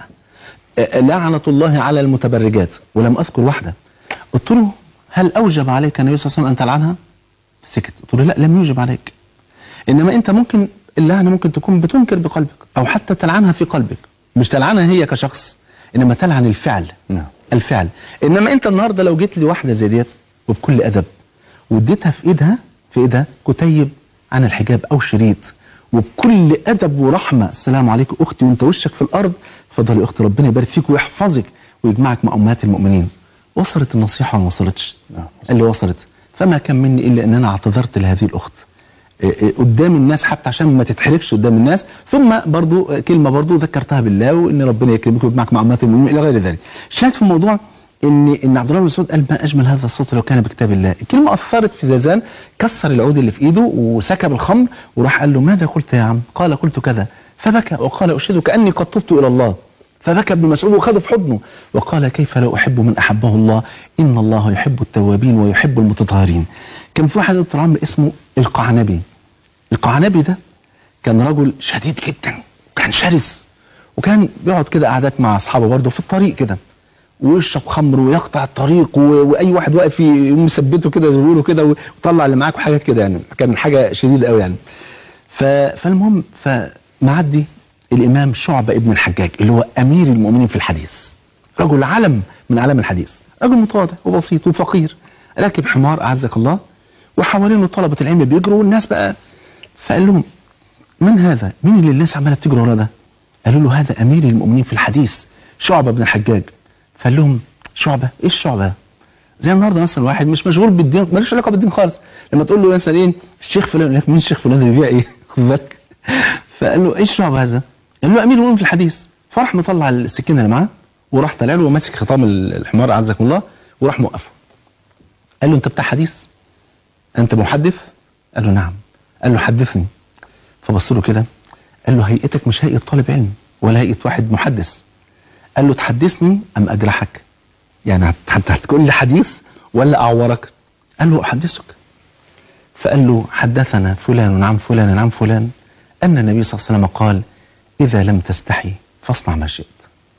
أ- لعنه الله على المتبرجات ولم اذكر واحده قلت له هل اوجب عليك النبي صلى الله عليه وسلم ان تلعنها سكت قلت له لا لم يوجب عليك انما انت ممكن اللعنه ممكن تكون بتنكر بقلبك او حتى تلعنها في قلبك مش تلعنها هي كشخص انما تلعن الفعل نعم الفعل انما انت النهارده لو جيت لي واحده زي ديت وبكل ادب واديتها في ايدها في ايدها كتيب عن الحجاب او شريط وبكل ادب ورحمه السلام عليكم اختي وانت وشك في الارض اتفضلي يا اختي ربنا يبارك فيك ويحفظك ويجمعك مع امهات المؤمنين وصلت النصيحه ولا ما وصلتش نعم قال لي وصلت فما كان مني الا ان انا اعتذرت لهذه الاخت إيه إيه قدام الناس حتى عشان ما تتحرجش قدام الناس ثم برضو آه، كلمه برضو ذكرتها بالله وان ربنا يكرمك ويجمعك مع امهات المؤمنين الى غير ذلك شاهد في الموضوع ان ان عبد الله بن مسعود قال ما اجمل هذا الصوت لو كان بكتاب الله الكلمه اثرت في زازان كسر العود اللي في ايده وسكب الخمر وراح قال له ماذا قلت يا عم قال قلت كذا فبكى وقال اشهدك اني قد تبت الى الله فبكى ابن مسعود وخده في حضنه وقال كيف لا احب من احبه الله ان الله يحب التوابين ويحب المتطهرين كان في واحد دكتور عمرو اسمه القعنبي القعنبي ده كان رجل شديد جدا وكان شرس وكان بيقعد كده قعدات مع اصحابه برضه في الطريق كده ويشرب خمر ويقطع الطريق و... واي واحد واقف يقوم مثبته كده زي ما بيقولوا كده ويطلع اللي معاك وحاجات كده يعني كان حاجه شديده قوي يعني ف... فالمهم فمعدي الامام شعبه ابن الحجاج اللي هو امير المؤمنين في الحديث رجل علم من اعلام الحديث رجل متواضع وبسيط وفقير راكب حمار اعزك الله وحوالينه طلبه العلم بيجروا والناس بقى فقال لهم من هذا مين اللي الناس عماله بتجري وراه ده قالوا له هذا امير المؤمنين في الحديث شعبه بن الحجاج فقال لهم شعبه ايه الشعبه ده؟ زي النهارده مثلا واحد مش مشغول بالدين ملوش علاقه بالدين خالص لما تقول له مثلا ايه الشيخ فلان يقول لك مين الشيخ فلان اللي بيبيع ايه خد بالك فقال له ايه الشعبه هذا قال له امير المؤمنين في الحديث فراح مطلع السكينه اللي معاه وراح طالع له وماسك خطام الحمار عزكم الله وراح موقفه قال له انت بتاع حديث انت محدث قال له نعم قال له حدثني فبص له كده قال له هيئتك مش هيئه طالب علم ولا هيئه واحد محدث قال له تحدثني ام اجرحك يعني هت- هت- هتقول لي حديث ولا اعورك قال له احدثك فقال له حدثنا فلان نعم فلان نعم فلان ان النبي صلى الله عليه وسلم قال اذا لم تستحي فاصنع ما شئت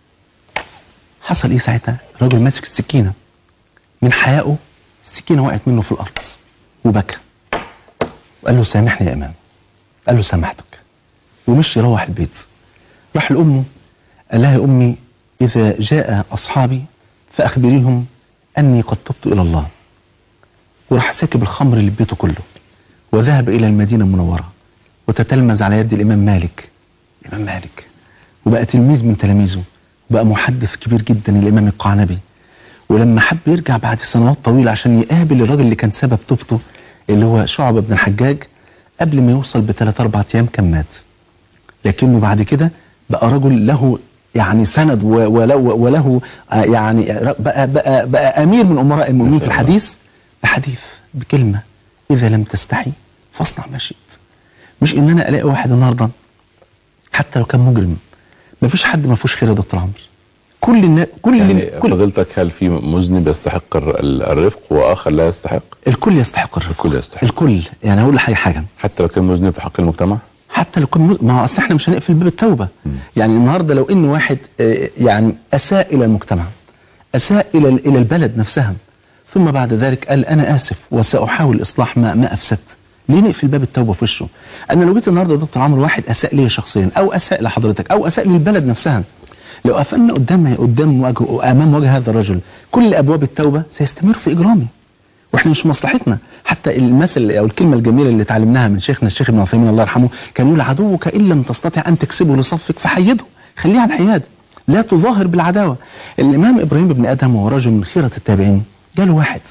حصل ايه ساعتها الراجل ماسك السكينه من حيائه السكينه وقعت منه في الارض وبكى وقال له سامحني يا امام قال له سامحتك ومشي يروح البيت راح لامه قال لها يا امي اذا جاء اصحابي فاخبريهم اني قد تبت الى الله وراح ساكب الخمر اللي في بيته كله وذهب الى المدينه المنوره وتتلمذ على يد الامام مالك الامام مالك وبقى تلميذ من تلاميذه وبقى محدث كبير جدا الامام القعنبي ولما حب يرجع بعد سنوات طويلة عشان يقابل الراجل اللي كان سبب توبته اللي هو شعبة بن الحجاج قبل ما يوصل بثلاث أربع أيام كان مات لكنه بعد كده بقى رجل له يعني سند و- وله, وله آه يعني بقى, بقى, بقى أمير من أمراء المؤمنين في الحديث بحديث بكلمة إذا لم تستحي فاصنع ما شئت مش إن أنا ألاقي واحد النهاردة حتى لو كان مجرم مفيش حد ما فيهوش خير يا دكتور عمرو كل الناس كل يعني كل فضيلتك هل في مذنب يستحق الر- ال- الرفق واخر لا يستحق الكل يستحق الرفق الكل يستحق الكل يعني هقول لحاجه حاجه حتى لو كان مذنب في حق المجتمع حتى لو كنا ما هو اصل احنا مش هنقفل باب التوبه مم. يعني النهارده لو ان واحد آه، يعني اساء الى المجتمع اساء الى الى البلد نفسها ثم بعد ذلك قال انا اسف وساحاول اصلاح ما ما افسدت ليه نقفل باب التوبه في وشه انا لو جيت النهارده يا دكتور عمرو واحد اساء لي شخصيا او اساء لحضرتك او اساء للبلد نفسها لو قفلنا قدام قدام وجه امام وجه هذا الرجل كل ابواب التوبه سيستمر في اجرامه واحنا مش مصلحتنا حتى المثل او الكلمه الجميله اللي اتعلمناها من شيخنا الشيخ ابن عثيمين الله يرحمه كان يقول عدوك ان لم تستطع ان تكسبه لصفك فحيده خليه على الحياد لا تظاهر بالعداوه الامام ابراهيم بن ادم وهو رجل من خيره التابعين جاله واحد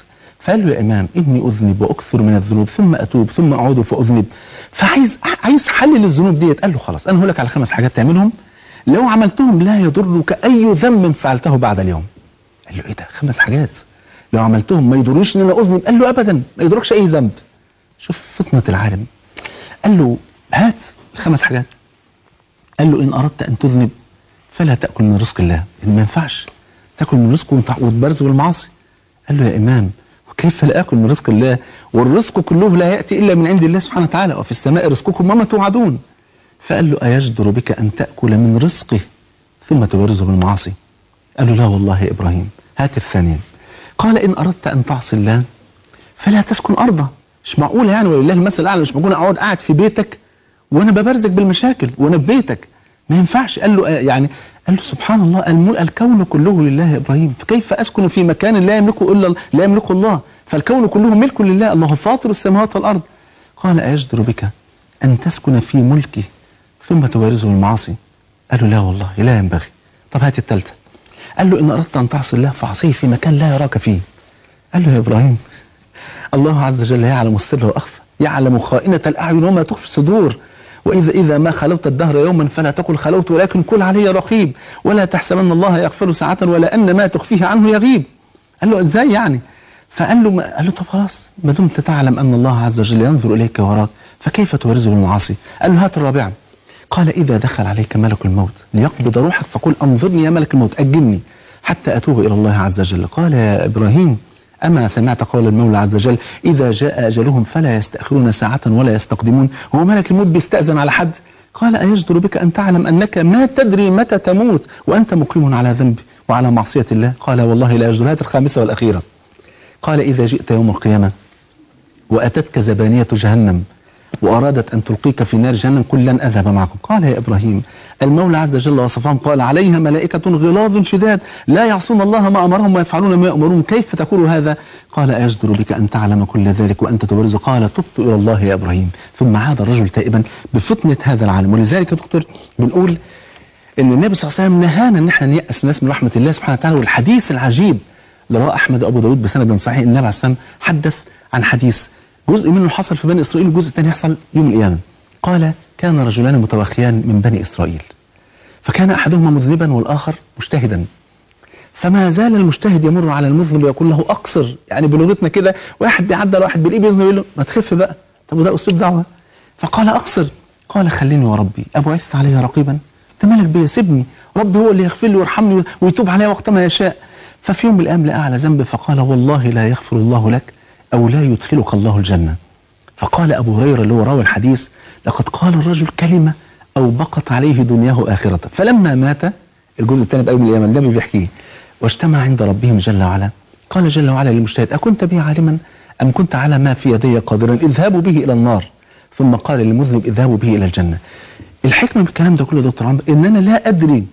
فقال له يا إمام إني أذنب وأكثر من الذنوب ثم أتوب ثم أعود فأذنب فعايز عايز حل للذنوب ديت قال له خلاص أنا هقول لك على خمس حاجات تعملهم لو عملتهم لا يضرك أي ذنب فعلته بعد اليوم قال له إيه ده خمس حاجات لو عملتهم ما يضروش إن أنا أذنب قال له أبدا ما يضركش أي ذنب شوف فطنة العالم قال له هات خمس حاجات قال له إن أردت أن تذنب فلا تأكل من رزق الله إن ما ينفعش تأكل من رزقه وتبرز بالمعاصي قال له يا إمام وكيف لا أكل من رزق الله والرزق كله لا يأتي إلا من عند الله سبحانه وتعالى وفي السماء رزقكم وما توعدون فقال له أيجدر بك أن تأكل من رزقه ثم تبرزه بالمعاصي قال له لا والله يا إبراهيم هات الثانية قال إن أردت أن تعصي الله فلا تسكن أرضه مش معقولة يعني ولله المثل الأعلى مش معقولة أقعد قاعد في بيتك وأنا ببرزك بالمشاكل وأنا في بيتك ما ينفعش قال له يعني قال له سبحان الله المل الكون كله لله يا إبراهيم فكيف أسكن في مكان لا يملكه إلا لا يملكه الله فالكون كله ملك لله الله فاطر السماوات والأرض قال أيجدر بك أن تسكن في ملكي ثم تبارزه بالمعاصي قال له لا والله لا ينبغي طب هات الثالثة قال له إن أردت أن تعصي الله فعصيه في مكان لا يراك فيه قال له يا إبراهيم الله عز وجل يعلم السر وأخفى يعلم خائنة الأعين وما تخفي الصدور وإذا إذا ما خلوت الدهر يوما فلا تقل خلوت ولكن كل علي رقيب ولا تحسبن الله يغفر ساعة ولا أن ما تخفيه عنه يغيب قال له إزاي يعني فقال له ما قال له طب خلاص ما دمت تعلم أن الله عز وجل ينظر إليك وراك فكيف تورزه بالمعاصي قال له هات الرابعة قال إذا دخل عليك ملك الموت ليقبض روحك فقل أنظرني يا ملك الموت أجلني حتى أتوب إلى الله عز وجل قال يا إبراهيم أما سمعت قول المولى عز وجل إذا جاء أجلهم فلا يستأخرون ساعة ولا يستقدمون هو ملك الموت بيستأذن على حد قال أيجدر بك أن تعلم أنك ما تدري متى تموت وأنت مقيم على ذنب وعلى معصية الله قال والله لا يجدر هذه الخامسة والأخيرة قال إذا جئت يوم القيامة وأتتك زبانية جهنم وأرادت أن تلقيك في نار جهنم قل لن أذهب معكم قال يا إبراهيم المولى عز وجل وصفهم قال عليها ملائكة غلاظ شداد لا يعصون الله ما أمرهم ويفعلون ما يأمرون كيف تقول هذا قال أيجدر بك أن تعلم كل ذلك وأنت تبرز قال تبت إلى الله يا إبراهيم ثم عاد الرجل تائبا بفطنة هذا العالم ولذلك يا دكتور بنقول ان النبي صلى الله عليه وسلم نهانا ان احنا نيأس الناس من رحمة الله سبحانه وتعالى والحديث العجيب اللي رواه احمد ابو داود بسند صحيح النبي عليه الصلاه والسلام حدث عن حديث جزء منه حصل في بني اسرائيل والجزء الثاني يحصل يوم القيامه قال كان رجلان متوخيان من بني اسرائيل فكان احدهما مذنبا والاخر مجتهدا فما زال المجتهد يمر على المذنب ويقول له اقصر يعني بلغتنا كده واحد بيعدى على واحد بالايه بيذنب يقول له ما تخف بقى طب وده اسلوب دعوه فقال اقصر قال خليني وربي ابعثت علي رقيبا انت مالك بيا سيبني ربي هو اللي يغفر لي ويرحمني ويتوب علي وقت ما يشاء ففي يوم من الايام لقى على ذنب فقال والله لا يغفر الله لك او لا يدخلك الله الجنه فقال ابو هريره اللي هو راوي الحديث لقد قال الرجل كلمه او بقت عليه دنياه واخرته فلما مات الجزء الثاني بقى من الايام النبي بيحكيه واجتمع عند ربهم جل وعلا قال جل وعلا للمجتهد اكنت بي عالما ام كنت على ما في يدي قادرا اذهبوا به الى النار ثم قال للمذنب اذهبوا به الى الجنه الحكمة من الكلام ده كله يا دكتور عمرو ان انا لا ادري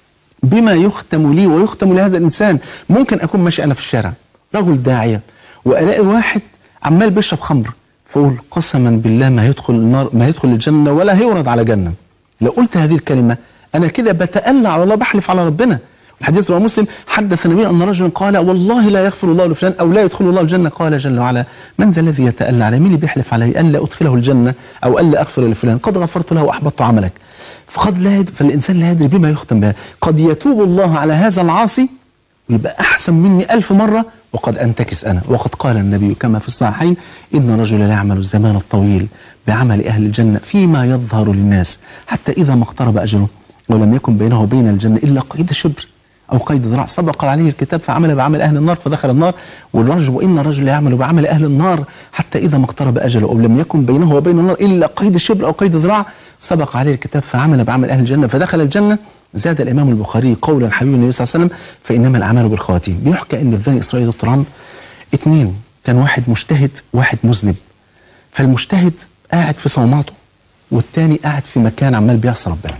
بما يختم لي ويختم لهذا الانسان ممكن اكون ماشي انا في الشارع رجل داعية والاقي واحد عمال بيشرب خمر فاقول قسما بالله ما يدخل النار ما يدخل الجنة ولا هيورد على جنة لو قلت هذه الكلمة انا كده بتألى على الله بحلف على ربنا الحديث رواه مسلم حدث النبي ان رجلا قال والله لا يغفر الله لفلان او لا يدخل الله الجنه قال جل وعلا من ذا الذي يتألى علي مين اللي بيحلف علي ان لا ادخله الجنه او ان لا اغفر لفلان قد غفرت له واحبطت عملك فقد لا يد... فالانسان لا يدري بما يختم به قد يتوب الله على هذا العاصي ويبقى احسن مني ألف مره وقد انتكس انا وقد قال النبي كما في الصحيحين ان رجلا لا يعمل الزمان الطويل بعمل اهل الجنه فيما يظهر للناس حتى اذا ما اقترب اجله ولم يكن بينه وبين الجنه الا قيد شبر أو قيد ذراع سبق عليه الكتاب فعمل بعمل أهل النار فدخل النار والرجل وإن الرجل يعمل بعمل أهل النار حتى إذا ما اقترب أجله أو لم يكن بينه وبين النار إلا قيد شبر أو قيد ذراع سبق عليه الكتاب فعمل بعمل أهل الجنة فدخل الجنة زاد الإمام البخاري قولا حبيب النبي صلى الله عليه وسلم فإنما الأعمال بالخواتيم بيحكى إن في بني إسرائيل دكتور عمرو اثنين كان واحد مجتهد واحد مذنب فالمجتهد قاعد في صومعته والتاني قاعد في مكان عمال بيعصي ربنا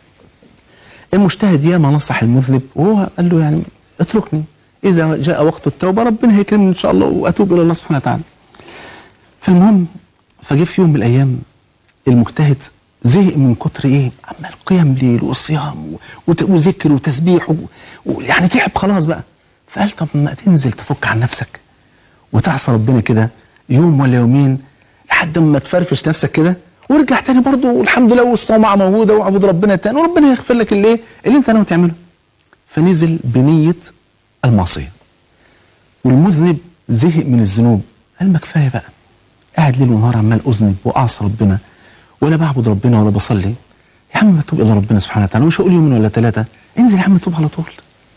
المجتهد ياما نصح المذنب وهو قال له يعني اتركني إذا جاء وقت التوبة ربنا هيكرمني إن شاء الله وأتوب إلى الله سبحانه وتعالى فالمهم فجه في يوم من الأيام المجتهد زهق من كتر إيه عمال قيام ليل وصيام وذكر وتسبيح ويعني تعب خلاص بقى فقال طب ما تنزل تفك عن نفسك وتعصى ربنا كده يوم ولا يومين لحد ما تفرفش نفسك كده وارجع تاني برضه والحمد لله والصومعه موجوده واعبد ربنا تاني وربنا يغفر لك اللي اللي انت ناوي تعمله فنزل بنيه المعصيه والمذنب زهق من الذنوب قال ما كفايه بقى قاعد ليل ونهار عمال اذنب واعصى ربنا ولا بعبد ربنا ولا بصلي يا عم توب الى ربنا سبحانه وتعالى مش هقول يومين ولا ثلاثه انزل يا عم توب على طول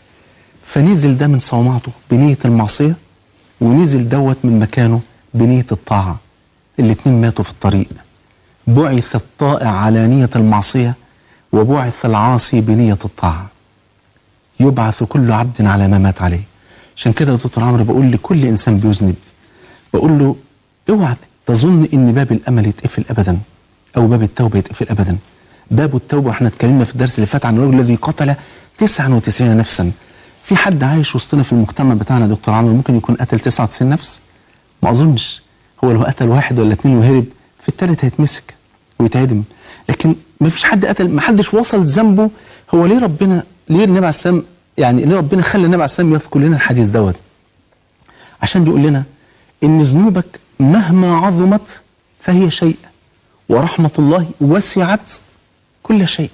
فنزل ده من صومعته بنيه المعصيه ونزل دوت من مكانه بنيه الطاعه الاتنين ماتوا في الطريق بعث الطائع على نيه المعصيه وبعث العاصي بنيه الطاعه يبعث كل عبد على ما مات عليه عشان كده يا دكتور عمرو بقول لكل انسان بيذنب بقول له اوعى تظن ان باب الامل يتقفل ابدا او باب التوبه يتقفل ابدا باب التوبه احنا اتكلمنا في الدرس اللي فات عن الرجل الذي قتل 99 نفسا في حد عايش وسطنا في المجتمع بتاعنا يا دكتور عمرو ممكن يكون قتل 99 نفس ما اظنش هو لو قتل واحد ولا اثنين وهرب في الثالث هيتمسك ويتعدم لكن ما فيش حد قتل ما حدش وصل ذنبه هو ليه ربنا ليه النبي عليه السلام يعني ليه ربنا خلى النبي عليه السلام يذكر لنا الحديث دوت عشان بيقول لنا ان ذنوبك مهما عظمت فهي شيء ورحمة الله وسعت كل شيء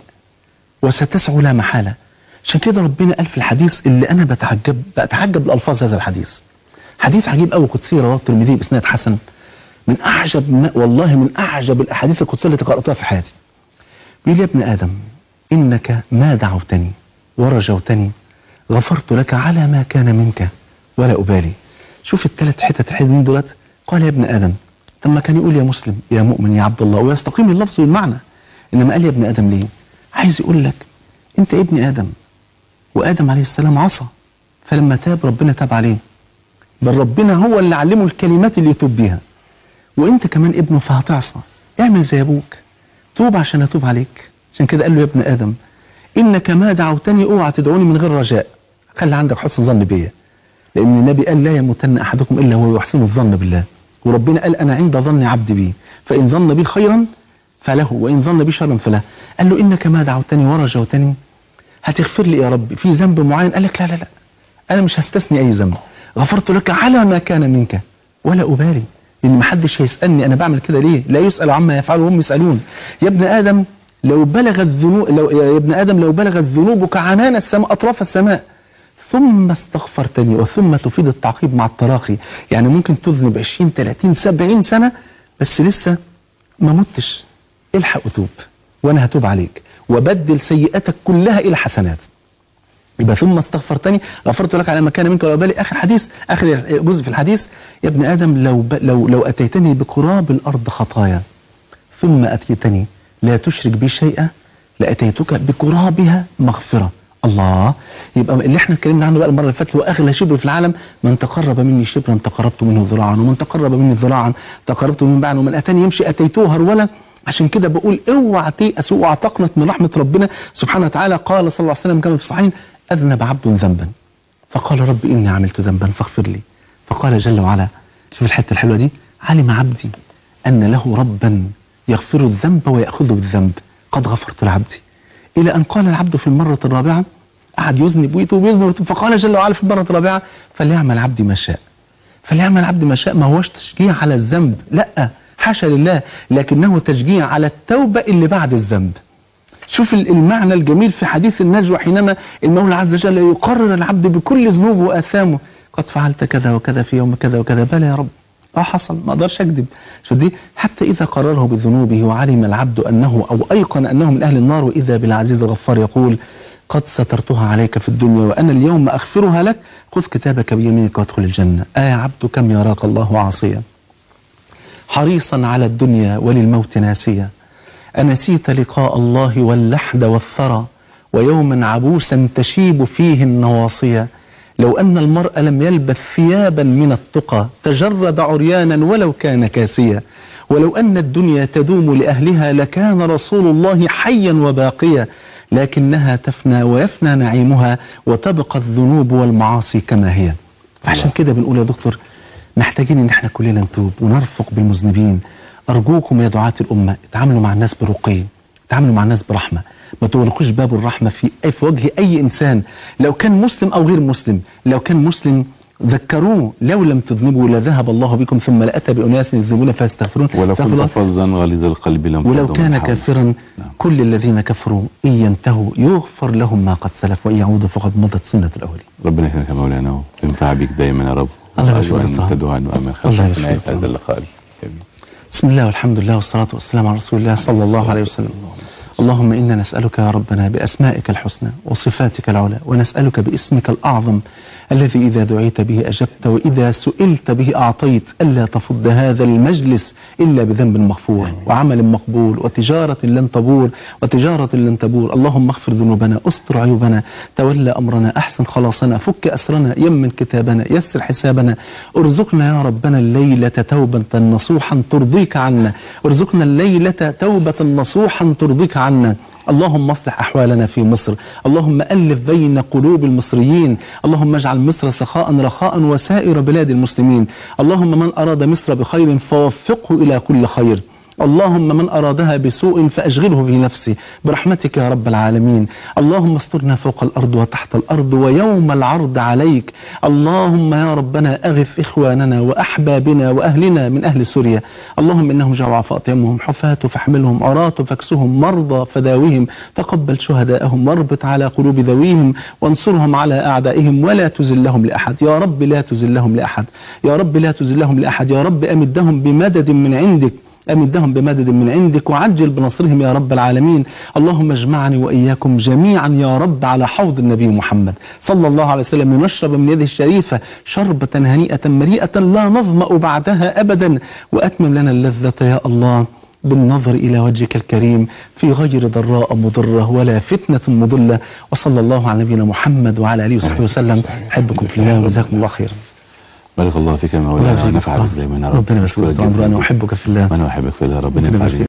وستسع لا محالة عشان كده ربنا قال في الحديث اللي انا بتعجب بتعجب لالفاظ هذا الحديث حديث عجيب قوي قدسي رواه الترمذي باسناد حسن من اعجب ما والله من اعجب الاحاديث القدسيه التي قراتها في حياتي بيقول يا ابن ادم انك ما دعوتني ورجوتني غفرت لك على ما كان منك ولا ابالي شوف الثلاث حتت الحلوين دولت قال يا ابن ادم طب ما كان يقول يا مسلم يا مؤمن يا عبد الله ويستقيم اللفظ والمعنى انما قال يا ابن ادم ليه عايز يقول لك انت ابن ادم وادم عليه السلام عصى فلما تاب ربنا تاب عليه بل ربنا هو اللي علمه الكلمات اللي يتوب بيها وانت كمان ابنه فهتعصى اعمل زي ابوك توب عشان اتوب عليك عشان كده قال له يا ابن ادم انك ما دعوتني اوعى تدعوني من غير رجاء خلي عندك حسن ظن بيا لان النبي قال لا يموتن احدكم الا هو يحسن الظن بالله وربنا قال انا عند ظن عبدي بي فان ظن بي خيرا فله وان ظن بي شرا فله قال له انك ما دعوتني ورجوتني هتغفر لي يا رب في ذنب معين قال لك لا لا لا انا مش هستثني اي ذنب غفرت لك على ما كان منك ولا ابالي لان ما حدش هيسالني انا بعمل كده ليه لا يسال عما يفعل وهم يسالون يا ابن ادم لو بلغت ذنوب لو يا ابن ادم لو بلغت ذنوبك عنان السماء اطراف السماء ثم استغفرتني وثم تفيد التعقيب مع التراخي يعني ممكن تذنب 20 30 70 سنه بس لسه ما متش الحق وتوب وانا هتوب عليك وبدل سيئاتك كلها الى حسنات يبقى ثم استغفرتني غفرت لك على ما كان منك ولا بالي اخر حديث اخر جزء في الحديث يا ابن ادم لو ب... لو لو اتيتني بقراب الارض خطايا ثم اتيتني لا تشرك بي شيئا لاتيتك بقرابها مغفره الله يبقى اللي احنا اتكلمنا عنه بقى المره اللي فاتت هو اغلى شبر في العالم من تقرب مني شبرا تقربت منه ذراعا ومن تقرب مني ذراعا تقربت منه باعا ومن اتاني يمشي اتيته هرولا عشان كده بقول اوعى تيأس اوعى تقنط من رحمه ربنا سبحانه وتعالى قال صلى الله عليه وسلم كما في الصحيحين اذنب عبد ذنبا فقال رب اني عملت ذنبا فاغفر لي فقال جل وعلا شوف الحته الحلوه دي علم عبدي ان له ربا يغفر الذنب ويأخذه الذنب قد غفرت لعبدي إلى أن قال العبد في المرة الرابعة قعد يذنب ويتوب ويذنب ويتوب فقال جل وعلا في المرة الرابعة فليعمل عبدي ما شاء فليعمل عبدي ما شاء ما هوش تشجيع على الذنب لا حاشا لله لكنه تشجيع على التوبة اللي بعد الذنب شوف المعنى الجميل في حديث النجوى حينما المولى عز وجل يقرر العبد بكل ذنوبه وآثامه قد فعلت كذا وكذا في يوم كذا وكذا بلى يا رب اه حصل ما اقدرش اكذب شو دي حتى اذا قرره بذنوبه وعلم العبد انه او ايقن انه من اهل النار واذا بالعزيز الغفار يقول قد سترتها عليك في الدنيا وانا اليوم اغفرها لك خذ كتابك بيمينك وادخل الجنه آه يا عبد كم يراك الله عاصيا حريصا على الدنيا وللموت ناسيا أنسيت لقاء الله واللحد والثرى ويوما عبوسا تشيب فيه النواصيا لو أن المرء لم يلبث ثيابا من التقى تجرد عريانا ولو كان كاسيا ولو أن الدنيا تدوم لأهلها لكان رسول الله حيا وباقيا لكنها تفنى ويفنى نعيمها وتبقى الذنوب والمعاصي كما هي عشان كده بنقول يا دكتور محتاجين ان احنا كلنا نتوب ونرفق بالمذنبين ارجوكم يا دعاة الامة اتعاملوا مع الناس برقي اتعاملوا مع الناس برحمة ما تغلقوش باب الرحمة في في وجه اي انسان لو كان مسلم او غير مسلم لو كان مسلم ذكروه لو لم تذنبوا لذهب الله بكم ثم لأتى بأناس يذنبون فيستغفرون ولو استغفر كنت الله. فظا غليظ القلب لم ولو تضم كان حولك. كافرا نعم. كل الذين كفروا إن ينتهوا يغفر لهم ما قد سلف وإن يعودوا فقد مضت سنة الأولين ربنا يكرمك يا مولانا وينفع بك دايما يا رب الله وأرجو يبارك أن فيك. تدعو عنه أمين الله خير في نهاية يبارك هذا فيك. اللقاء الكريم. بسم الله والحمد لله والصلاة والسلام على رسول الله صلى الله عليه وسلم اللهم إنا نسألك يا ربنا بأسمائك الحسنى وصفاتك العلى ونسألك باسمك الأعظم الذي إذا دعيت به أجبت وإذا سئلت به أعطيت ألا تفض هذا المجلس إلا بذنب مغفور وعمل مقبول وتجارة لن تبور وتجارة لن تبور اللهم اغفر ذنوبنا استر عيوبنا تولى أمرنا أحسن خلاصنا فك أسرنا يمن كتابنا يسر حسابنا ارزقنا يا ربنا الليلة توبة نصوحا ترضيك عنا ارزقنا الليلة توبة نصوحا ترضيك عنا اللهم اصلح احوالنا في مصر اللهم الف بين قلوب المصريين اللهم اجعل مصر سخاء رخاء وسائر بلاد المسلمين اللهم من اراد مصر بخير فوفقه الى كل خير اللهم من أرادها بسوء فأشغله في نفسه برحمتك يا رب العالمين اللهم استرنا فوق الأرض وتحت الأرض ويوم العرض عليك اللهم يا ربنا أغث إخواننا وأحبابنا وأهلنا من أهل سوريا اللهم إنهم جوع فأطعمهم حفاة فاحملهم عراة فاكسهم مرضى فداويهم تقبل شهداءهم واربط على قلوب ذويهم وانصرهم على أعدائهم ولا تزلهم لأحد يا رب لا تزلهم لأحد يا رب لا تزلهم لأحد يا رب أمدهم بمدد من عندك أمدهم بمدد من عندك وعجل بنصرهم يا رب العالمين اللهم اجمعني وإياكم جميعا يا رب على حوض النبي محمد صلى الله عليه وسلم لنشرب من يده الشريفة شربة هنيئة مريئة لا نظمأ بعدها أبدا وأتمم لنا اللذة يا الله بالنظر إلى وجهك الكريم في غير ضراء مضرة ولا فتنة مضلة وصلى الله على نبينا محمد وعلى آله وصحبه وسلم أحبكم في الله وجزاكم الله خيرا بارك الله فيك يا الله مولانا يبارك ونفع فيك. بك دايما يا رب ربنا يبارك أشكرك فيك جداً. أنا أحبك في الله وأنا أحبك في الله ربنا ربنا ينفع يبارك بك فيك.